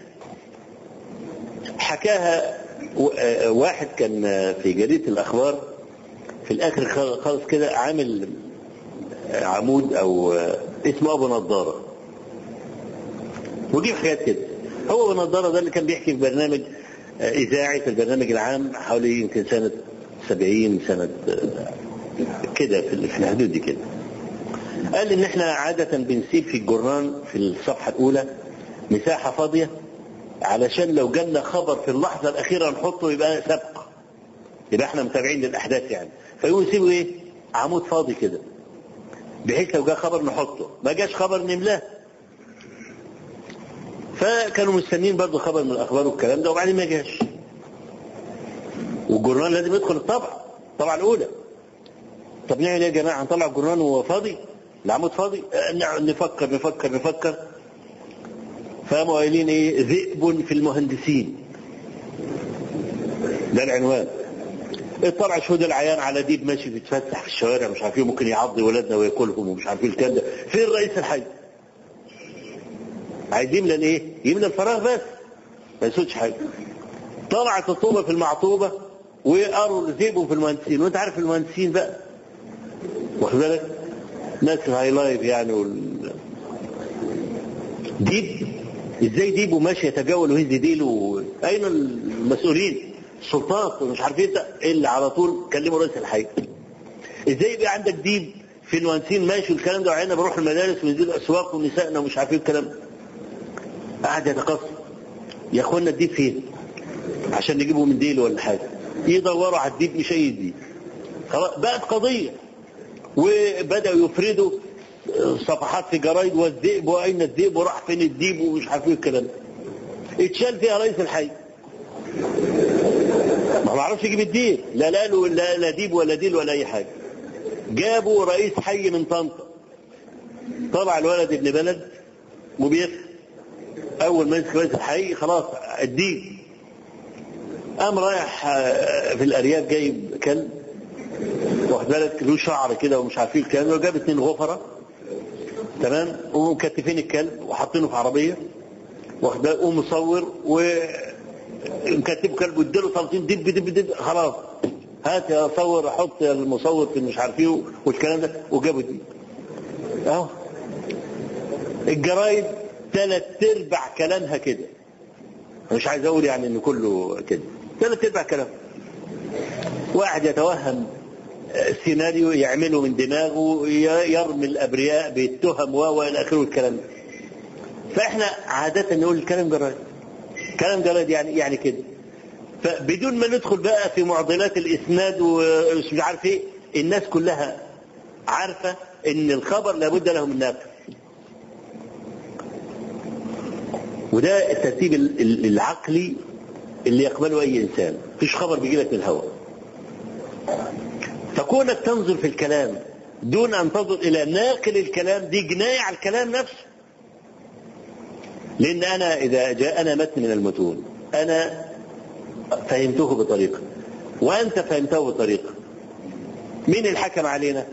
حكاها واحد كان في جريده الاخبار في الاخر خالص كده عامل عمود او اسمه ابو نضاره وجيب حاجات كده هو ابو نضاره ده اللي كان بيحكي في برنامج اذاعي في البرنامج العام حوالي يمكن سنه 70 سنه كده في الحدود دي كده قال ان احنا عاده بنسيب في الجرنان في الصفحه الاولى مساحه فاضيه علشان لو جالنا خبر في اللحظه الاخيره نحطه يبقى سبق يبقى احنا متابعين للاحداث يعني فيقوم يسيبوا ايه عمود فاضي كده بحيث لو جاء خبر نحطه ما جاش خبر نملاه فكانوا مستنيين برضه خبر من الاخبار والكلام ده وبعدين ما جاش والجرنان لازم يدخل الطبعه الطبعه الاولى طب نعمل ايه يا جماعه هنطلع الجرنان وهو فاضي العمود فاضي نفكر نفكر نفكر فقاموا قايلين ايه ذئب في المهندسين ده العنوان اطلع شهود العيان على ديب ماشي بيتفتح في الشوارع مش عارفين ممكن يعضي ولادنا وياكلهم ومش عارفين الكلام ده فين رئيس الحي عايز يملى ايه يملى الفراغ بس ما يسودش حاجه طلعت الطوبه في المعطوبه وقروا ذئبوا في المهندسين وانت عارف المهندسين بقى واخد بالك ناس الهاي لايف يعني وال... ديب ازاي ديب وماشي يتجول ويهز ديله اين المسؤولين السلطات ومش عارف ايه اللي على طول كلموا رئيس الحي ازاي يبقى عندك ديب في المهندسين ماشي والكلام ده وعينا بروح المدارس ونزيل الاسواق ونسائنا ومش عارف ايه الكلام قاعد يتقصر يا اخوانا الديب فين عشان نجيبه من ديل ولا حاجه يدوروا على الديب مش اي ديب خلاص بقت قضيه وبداوا يفردوا صفحات في جرايد والذئب واين الذئب وراح فين الديب ومش عارف ايه الكلام اتشال فيها رئيس الحي ما معرفش يجيب الديب لا لا له لا, لا ديب ولا ديل ولا اي حاجه جابوا رئيس حي من طنطا طلع الولد ابن بلد وبيفهم اول ما يمسك رئيس الحي خلاص الديب قام رايح في الارياف جايب كلب واخد بالك له شعر كده ومش عارفين الكلام ده وجاب اتنين غفره تمام ومكتفين الكلب وحاطينه في عربيه واخد بالك ومصور ومكتب كلب واداله طلطين دب دب دب خلاص هات يا صور حط يا المصور في مش عارف ايه والكلام ده وجابوا دي اهو الجرايد ثلاث ارباع كلامها كده مش عايز اقول يعني ان كله كده ثلاث ارباع كلام واحد يتوهم سيناريو يعمله من دماغه يرمي الابرياء بالتهم و الى اخره الكلام ده فاحنا عاده نقول الكلام جرايد كلام جرايد يعني يعني كده فبدون ما ندخل بقى في معضلات الاسناد ومش عارف ايه الناس كلها عارفه ان الخبر لابد له من ناقل وده الترتيب العقلي اللي يقبله اي انسان مفيش خبر بيجي لك من الهواء فكونك تنظر في الكلام دون ان تنظر الى ناقل الكلام دي جنايه على الكلام نفسه لان انا اذا جاءنا متن من المتون انا فهمته بطريقه وانت فهمته بطريقه مين الحكم علينا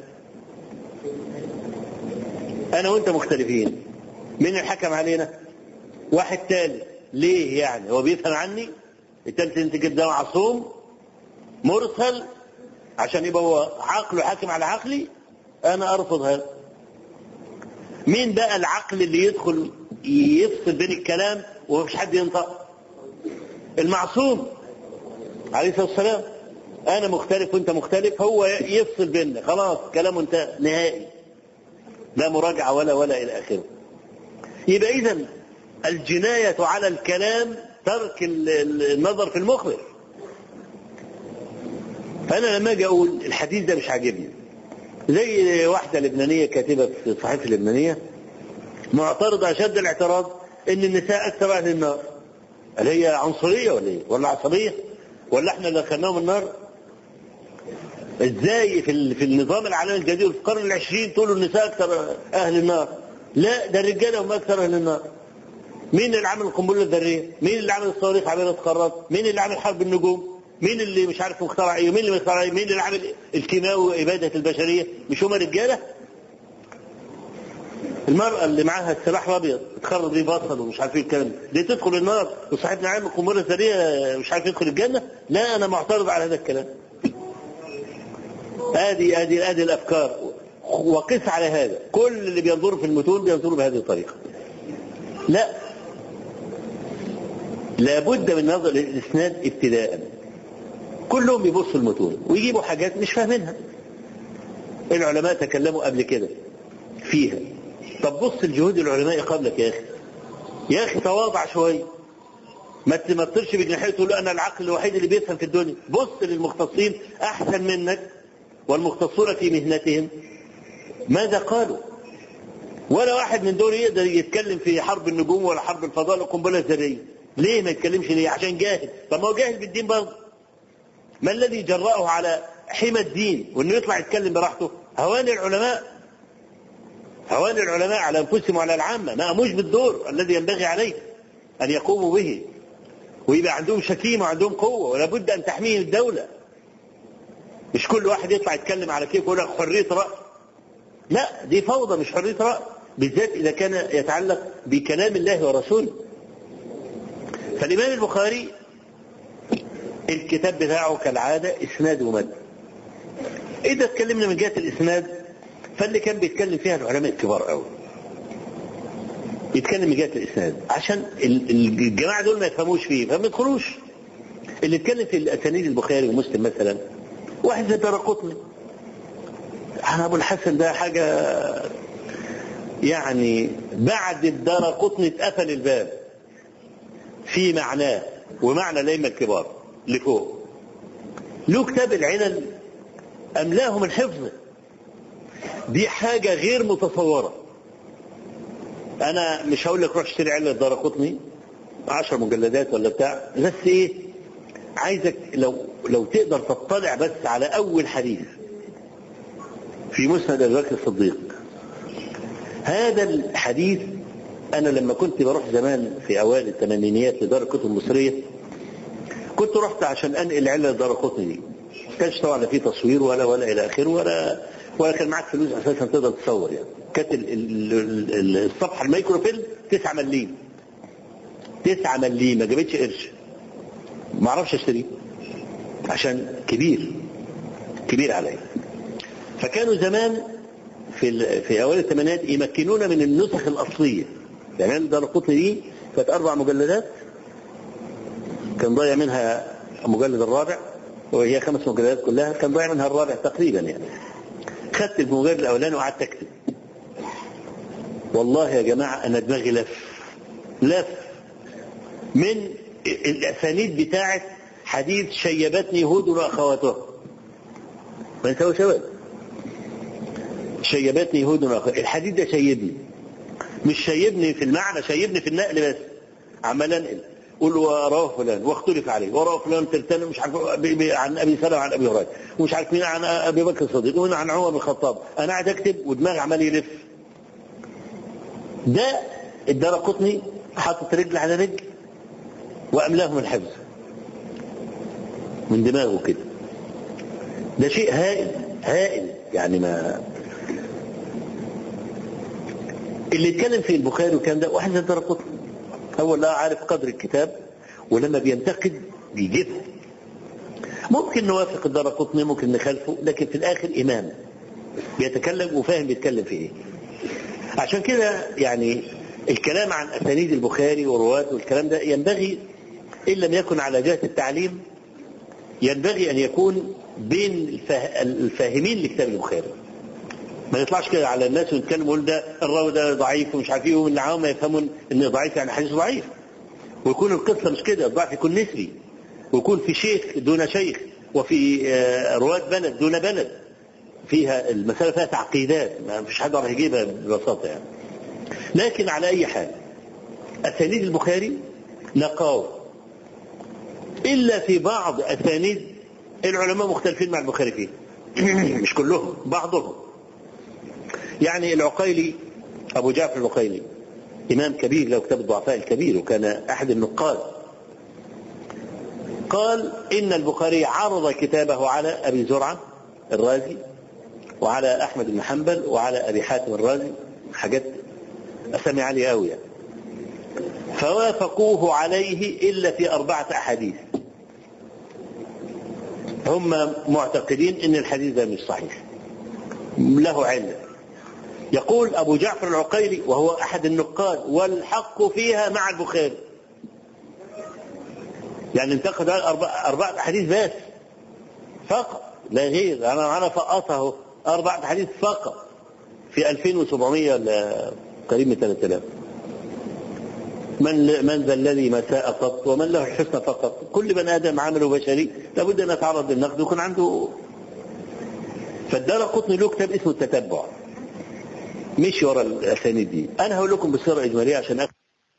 انا وانت مختلفين مين الحكم علينا واحد تالت ليه يعني هو بيفهم عني التالت انت كده معصوم مرسل عشان يبقى هو عقله حاكم على عقلي انا ارفض هذا مين بقى العقل اللي يدخل يفصل بين الكلام ومفيش حد ينطق المعصوم عليه الصلاه والسلام انا مختلف وانت مختلف هو يفصل بيننا خلاص كلامه انتهى نهائي لا مراجعه ولا ولا الى اخره يبقى اذا الجنايه على الكلام ترك النظر في المخبر فانا لما اجي اقول الحديث ده مش عاجبني زي واحده لبنانيه كاتبه في الصحيفه اللبنانيه معترضه اشد الاعتراض ان النساء اكثر اهل النار هل هي عنصريه ولا ايه؟ ولا عصبيه؟ ولا احنا اللي دخلناهم النار؟ ازاي في في النظام العالمي الجديد في القرن العشرين تقولوا النساء اكثر اهل النار لا ده الرجاله هم اكثر اهل النار مين اللي عمل القنبله الذريه مين اللي عمل الصواريخ عملت قارات مين اللي عمل حرب النجوم مين اللي مش عارف مخترع ايه مين اللي مخترع ايه مين اللي عمل الكيماوي واباده البشريه مش هم رجاله المرأة اللي معاها السلاح الأبيض تخرج بيه بصل ومش عارف ايه الكلام دي تدخل النار وصاحبنا عامل القنبلة الذرية مش عارف يدخل الجنة لا أنا معترض على هذا الكلام ادي ادي ادي الافكار وقس على هذا كل اللي بينظروا في المتون بينظروا بهذه الطريقه لا لابد من نظر الاسناد ابتداء كلهم يبصوا المتون ويجيبوا حاجات مش فاهمينها العلماء تكلموا قبل كده فيها طب بص لجهود العلماء قبلك يا اخي يا اخي تواضع شويه ما ما تطيرش بجناحيه تقول له انا العقل الوحيد اللي بيفهم في الدنيا بص للمختصين احسن منك والمختصون في مهنتهم ماذا قالوا ولا واحد من دول يقدر يتكلم في حرب النجوم ولا حرب الفضاء ولا القنبله الذريه ليه ما يتكلمش ليه عشان جاهل طب ما هو جاهل بالدين برضه ما الذي جرأه على حمى الدين وانه يطلع يتكلم براحته هوان العلماء هوان العلماء على انفسهم وعلى العامه ما قاموش بالدور الذي ينبغي عليه ان يقوموا به ويبقى عندهم شكيمه وعندهم قوه ولا بد ان تحميهم الدوله مش كل واحد يطلع يتكلم على كيف يقول لك حريه راي لا دي فوضى مش حريه راي بالذات اذا كان يتعلق بكلام الله ورسوله فالامام البخاري الكتاب بتاعه كالعاده اسناد ومد اذا اتكلمنا من جهه الاسناد فاللي كان بيتكلم فيها العلماء الكبار قوي يتكلم من جهه الاسناد عشان الجماعه دول ما يفهموش فيه فما يدخلوش اللي اتكلم في الاسانيد البخاري ومسلم مثلا واحد زي درقطني انا ابو الحسن ده حاجه يعني بعد الدرقطني اتقفل الباب في معناه ومعنى الائمه الكبار لفوق له كتاب العلل املاهم الحفظ دي حاجه غير متصوره انا مش هقول لك روح اشتري علة الدرقطني عشر مجلدات ولا بتاع بس ايه عايزك لو لو تقدر تطلع بس على اول حديث في مسند ابي بكر الصديق هذا الحديث انا لما كنت بروح زمان في اوائل الثمانينيات لدار الكتب المصريه كنت رحت عشان انقل علة دار قطني دي ما كانش طبعا لا في تصوير ولا ولا الى اخره ولا ولا كان معاك فلوس اساسا تقدر تصور يعني كانت الصفحه الميكروفيلم 9 مليم 9 مليم ما جابتش قرش ما اعرفش اشتريه عشان كبير كبير عليا فكانوا زمان في في اوائل الثمانينات يمكنونا من النسخ الاصليه يعني دار القطن دي كانت اربع مجلدات كان ضايع منها المجلد الرابع وهي خمس مجلدات كلها كان ضايع منها الرابع تقريبا يعني خدت المجلد الاولاني وقعدت اكتب والله يا جماعه انا دماغي لف لف من الاسانيد بتاعه حديث شيبتني هود واخواتها ما يسوي شباب شيبتني هود واخواتها الحديث ده شيبني مش شيبني في المعنى شيبني في النقل بس عمال انقل قول وراه فلان واختلف عليه وراه فلان تلتان مش عارف عن ابي سلمه عن ابي هريره ومش عارف مين عن ابي بكر الصديق ومين عن عمر بن الخطاب انا قاعد اكتب ودماغي عمال يلف ده الدار قطني حاطط رجل على رجل واملاهم الحفظ من دماغه كده ده شيء هائل هائل يعني ما اللي اتكلم في البخاري وكان ده واحد زي الدار قطني هو لا عارف قدر الكتاب ولما بينتقد بيجيبها ممكن نوافق الدار قطني ممكن نخالفه لكن في الاخر امام بيتكلم وفاهم بيتكلم في ايه عشان كده يعني الكلام عن اسانيد البخاري ورواته والكلام ده ينبغي ان لم يكن على جهه التعليم ينبغي ان يكون بين الفاهمين لكتاب البخاري ما يطلعش كده على الناس ويتكلم يقول ده الراوي ده ضعيف ومش عارف ايه ومن العوام يفهمون ان ضعيف يعني حديث ضعيف ويكون القصه مش كده الضعف يكون نسبي ويكون في شيخ دون شيخ وفي رواة بلد دون بلد فيها المسألة فيها تعقيدات ما فيش حد راح يجيبها ببساطة يعني لكن على أي حال أسانيد البخاري نقاوة إلا في بعض أسانيد العلماء مختلفين مع البخاري فيه مش كلهم بعضهم يعني العقيلي أبو جعفر العقيلي إمام كبير له كتاب الضعفاء الكبير وكان أحد النقاد قال إن البخاري عرض كتابه على أبي زرعة الرازي وعلى أحمد بن حنبل وعلى أبي حاتم الرازي حاجات أسامي عالية أوي يعني. فوافقوه عليه إلا في أربعة أحاديث هم معتقدين ان الحديث ده مش صحيح له علة يقول ابو جعفر العقيلي وهو احد النقاد والحق فيها مع البخاري يعني انتقد أربعة, أربعة أحاديث بس فقط لا غير أنا أنا فقطه أربعة أحاديث فقط في 2700 ولا قريب من 3000 من من ذا الذي ما ساء قط ومن له الحسنى فقط كل بني ادم عمله بشري لابد ان يتعرض للنقد ويكون عنده فالدار قطني له كتاب اسمه التتبع مش ورا الاسانيد دي انا هقول لكم بصيغه اجماليه عشان أكتب.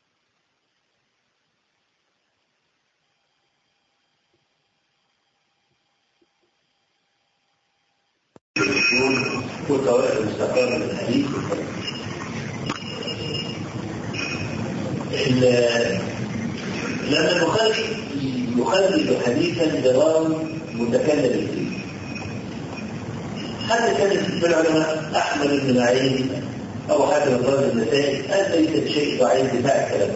والقواعد المستقره من الحديث لأن البخاري يخرج حديثا براوي متكلم فيه حتى كان في العلماء أحمد بن معين أو حاتم الرازي النسائي هذا ليس شيء ضعيف بتاع الكلام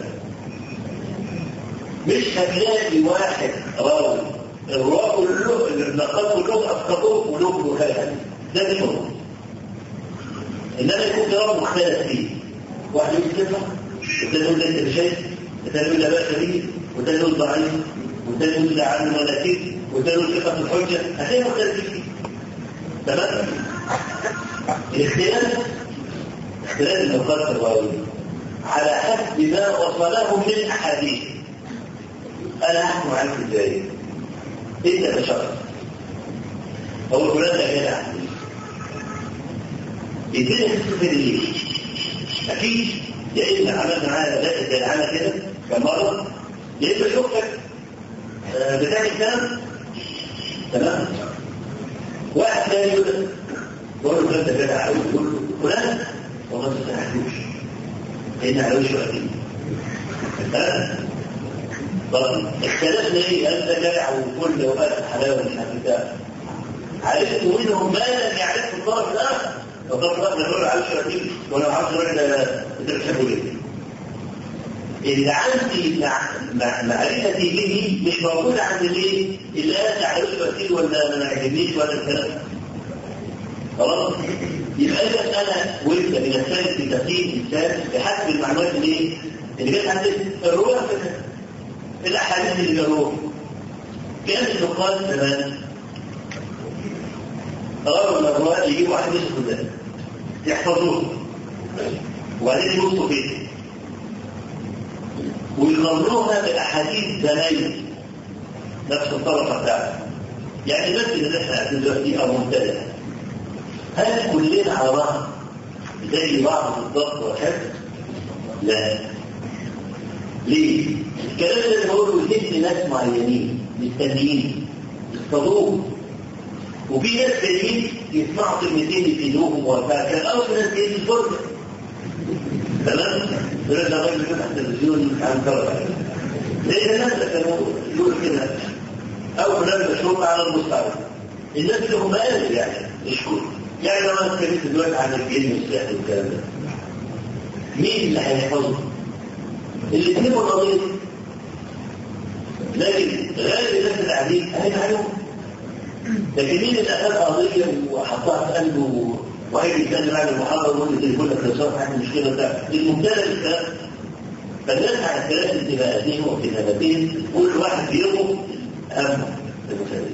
مش هتلاقي واحد راوي الرواة كلهم النقاد كلهم أسقطوه ولهم بخاري ده مش موجود إنما يكون راوي مختلف فيه واحد يقول كده والتاني يقول ليس بشيء والتاني يقول لا بأس به والتاني يقول ضعيف والتاني يقول لا عنه ولا كيف والتاني يقول ثقة الحجة هتلاقي مختلفين تمام الاختلاف اختلاف النقاط الراوية على حسب ما وصله من أحاديث أنا أحكم عنك إزاي أنت كشخص أو فلان لا جدع يبتدي تستفيد ليه؟ أكيد يا إما عملنا معانا ذات زي العمل كده كمرة يا إما شفتك بتعمل كلام تمام واحد ثاني يقول لك بقول له انت جدع قوي يقول له فلان والله ما تستحقوش لان على وشه اكيد طب اختلفنا ايه انت جدع وكل وقت حلاوه مش عارف ده عرفت منهم ما لم يعرفه الطرف الاخر الطرف الاخر يقول على وشه اكيد وانا ما اعرفش انت بتحبه ليه اللي عندي معرفتي به مش موجودة عند الايه؟ اللي انا تعرفش وكيل ولا ما عجبنيش ولا الكلام خلاص؟ يبقى اذا انا وانت بنختلف في تقييم انسان بحسب المعلومات اللي ايه؟ اللي جت عندك الروح في الاحاديث اللي جابوها كان النقاد زمان قرروا ان الرواه يجيبوا واحد اسمه ده يحفظوه وبعدين يبصوا فيه ويقارنوها بالاحاديث زمان نفس الطرف بتاعها يعني بس اللي احنا قاعدين دلوقتي او مبتدئ هل كلنا على بعض زي بعض في الضغط والحفظ؟ لا ليه؟ الكلام اللي بقوله يهمني ناس معينين مستنيين يصطادوه وفي ناس تانيين يسمعوا كلمتين يفيدوهم وبتاع كان اول ناس جايين الفرجه تمام؟ يقول لك ده راجل فتح التلفزيون عن كرة ليه الناس كانوا يقول كده أو فلان مشهور على المستعمل الناس اللي هم قالوا يعني يشكر يعني لو أنا اتكلمت دلوقتي عن الجن والسحر والكلام ده مين اللي هيحفظه؟ اللي كتبوا القضية لكن غالب الناس اللي قاعدين هيفعلوا لكن مين اللي أخذ قضية وحطها في قلبه وهيجي يتكلم عن المحاضره ويقول لي يقول لك يا صاحبي احنا المشكله ده المبتلى الكلام فالناس على الثلاث انتباهاتين واجتهاداتين كل واحد بيرمو اهم المسائل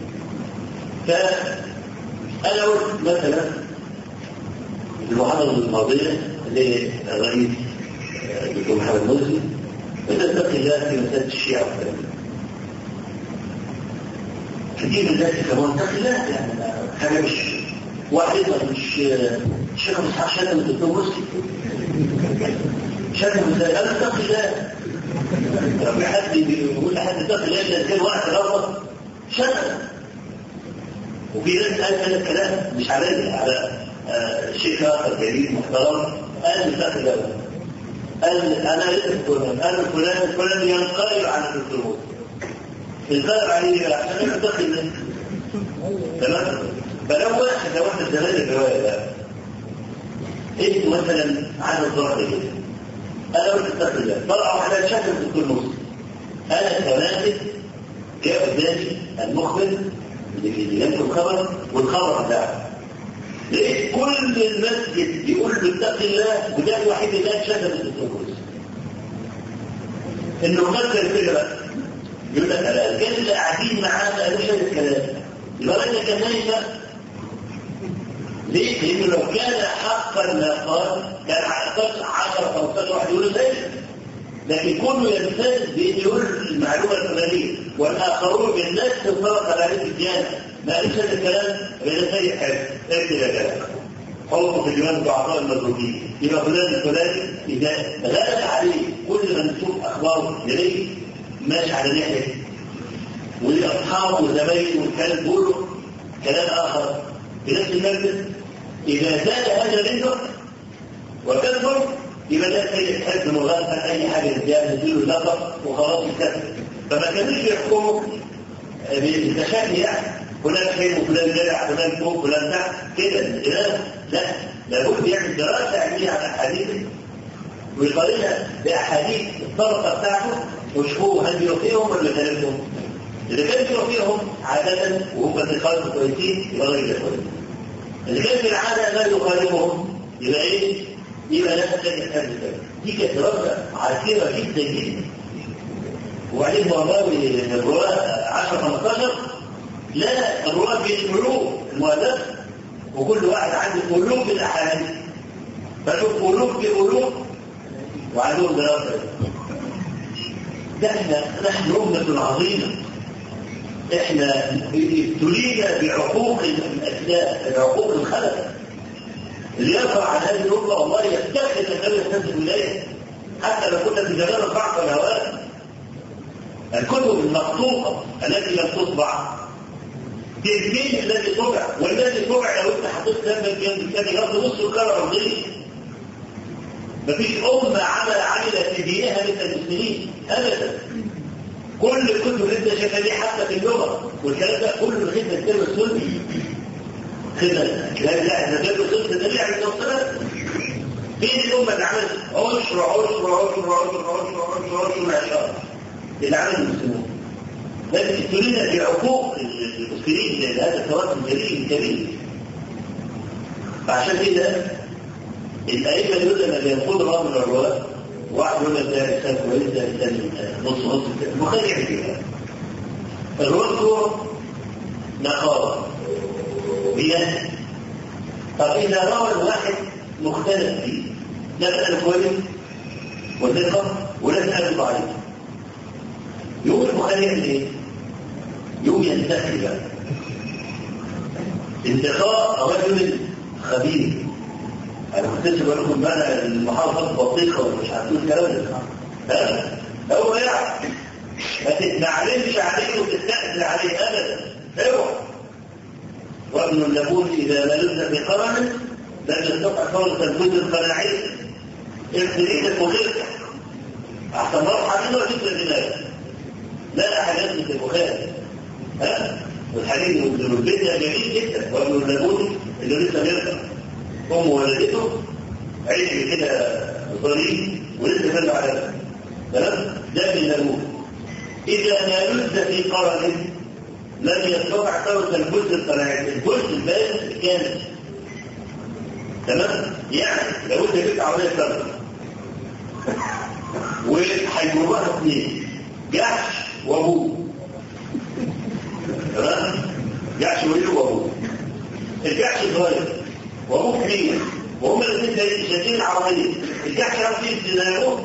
فانا قلت مثلا في المحاضره الماضيه للرئيس الدكتور محمد مرسي فتتقي الله في مساله الشيعه والكلام كثير من الناس كمان اتقي الله يعني حاجه مش واحد مش شيخ مصحى شتم الدكتور مسلم شتم ازاي انا اتقي الله ربي حد بيقول لحد اتقي الله الا كان واحد غلط شتم وفي ناس قال هذا الكلام مش عليا على آه، شيخ اخر جليل محترم قال مثال ده قال انا لسه فلان قال فلان فلان ينقلب عن الدكتور ينقلب عليه عشان ينتقل منه تمام فلو واحد لو واحد زمان الروايه ده انت مثلا عن الضغط كده انا قلت استغفر الله طلع واحد شكل الدكتور مسلم انا كماسك جاء قدامي المخبر اللي ينقل الخبر والخبر بتاعه لقيت كل المسجد يقول له اتق الله وده الوحيد اللي قال شتم الدكتور مسلم انه فكر كده بقى يقول لك انا كان اللي قاعدين معاه ما قالوش هذا الكلام يبقى انا كان نايم بقى ليه؟ لأنه لو كان حقا ما قال كان على الأقل 10 15 واحد يقول زي لكن كله يمتاز بأن يقول المعلومة الفلانية والآخرون من نفس الطرق على علم الديانة ما قالش هذا الكلام بين سيء حاجة اكتب يا جماعة حطوا في الجوان بعضاء المدروكين يبقى فلان الفلاني إذا غلب عليه كل ما نشوف أخباره يلاقي ماشي على ناحية ولأصحابه وزمايله والكلام كله كلام آخر في نفس المجلس إذا زاد هذا منه وكثر يبقى ده سيد حزب مغلقا أي حاجة زيادة تديله لقب وخلاص يكفر فما كانوش يحكموا بالتشابه يعني فلان خير وفلان جدع فلان فوق فلان تحت كده لا لا لابد يعمل دراسة علمية على أحاديث ويقارنها بأحاديث الطبقة بتاعته ويشوفوا هل يوفيهم ولا كلامهم إذا كان يوفيهم عادة وهم ثقات كويسين يبقى غير كويس إذا كان في العادة لا يخالفهم يبقى إيه؟ يبقى لا تتجه هذا دي كانت دراسة عسيرة جدا جدا وبعدين والله الرواة 10 15 لا الرواة بيشملوه المؤلف وكل واحد عنده قلوب الأحاديث فشوف قلوب بقلوب وعندهم دراسة ده احنا نحن أمة عظيمة احنا ابتلينا بعقوق الاسلاف بعقوق الخلف اللي يرفع عن هذه الامه والله يفتخر ان يستنزل الولايه حتى لو كنا في زمان الضعف والهوان الكتب المخطوطه التي لم تطبع تلميذ الذي طبع والذي طبع لو انت حطيت جنب الجنب الثاني غض نص الكره ارضيه مفيش امه عمل عملت في دينها مثل المسلمين ابدا كل الكتب اللي انت شايفها دي حتى في اللغه والكلام ده كله خدمه الترم السني خدمه لا لا ده ده السنه ده ليه عند الصلاه فين الامه اللي عملت عشر عشر عشر عشر عشر عشر عشر ما شاء الله اللي عمل المسلمون لكن ابتلينا بعقوق المسلمين هذا التوازن الجليل الكبير فعشان كده الائمه دول لما بينقضوا من الرواه واحد يقول لك ده انسان كويس ده انسان نص نص البخاري يعمل كده الرد نقاوة بيان طب إذا روى الواحد مختلف فيه لا تسأل كويس وثقة ولا تسأل ضعيف يقول البخاري يعمل ايه؟ يقوم ينتخب بقى انتقاء رجل خبير انا كنت لسه بقول لكم بقى المحافظات بطيخه ومش عارفين الكلام ده هو يعني ما تتنعلمش عليه وتستأذن عليه ابدا اوعى وابن اللبون اذا لبس في قرن لم يستطع فرص الجزء القناعي اغسل ايدك وغيرك احسن مرحله منه وجبت دماغك لا احد يثبت البخاري ها والحديث ابن البدع جميل جدا وابن اللبون اللي لسه بيرجع أم ولدته علم كده ظريف ولسه بلع على تمام ده من اللبون إذا ما يلد في قرن لم يستطع ترك الجزء القناعي الجزء الباقي كامل تمام يعني لو انت جبت عربيه سرقه وهيجروها اثنين جحش وابوه تمام جحش وليه وابوه الجحش صغير وابوه كبير وهم الاثنين شايفين العربيه الجحش عارف يديناهم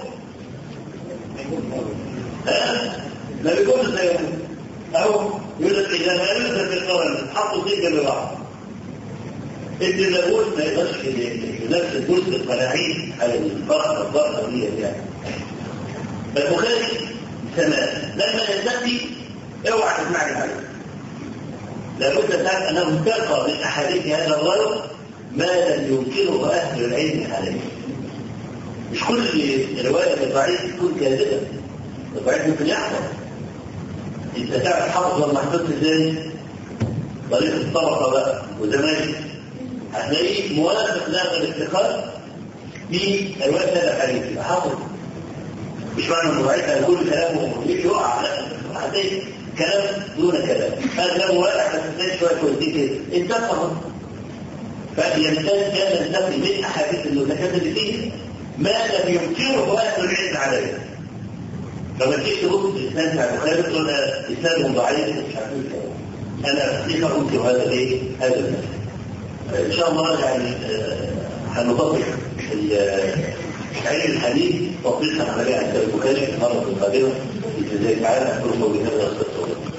ها ما بيقولش زي او يقول لك اذا ما يلزم في القرن حطوا سجن لبعض ابن اللاهوت ما يقدرش نفس الجزء القناعي على الفرق الضغطه دي يعني البخاري تمام لما يلتقي اوعى تسمعني حاجه لابد تعرف انه انتقى من احاديث هذا الرجل ما لم ينكره اهل العلم عليه مش كل روايه ضعيف تكون كاذبه الضعيف ممكن يحصل انت تعرف حافظ المحفوظ ازاي طريق الطبقه بقى وزمان هتلاقيه موافق له الافتخار في روايه هذا الحديث حافظ مش معنى انه ضعيف ان كل كلامه يقع لا هتلاقي كلام دون كلام هذا كلام واقع بس تلاقي شويه كويسين كده انتقى فالإنسان كان ينتقي من أحاديث المتكلم فيه ما لم ينكره أهل العلم عليه لما تيجي تبص الإسلام بتاع البخاري تقول إسلام ضعيف مش عارف إيه أنا كيف أنكر هذا الإيه؟ هذا المسألة إن شاء الله يعني هنطبق علم الحديث تطبيقا عمليا عند البخاري في المرة القادمة بإذن الله تعالى أقول قولي هذا وأستغفر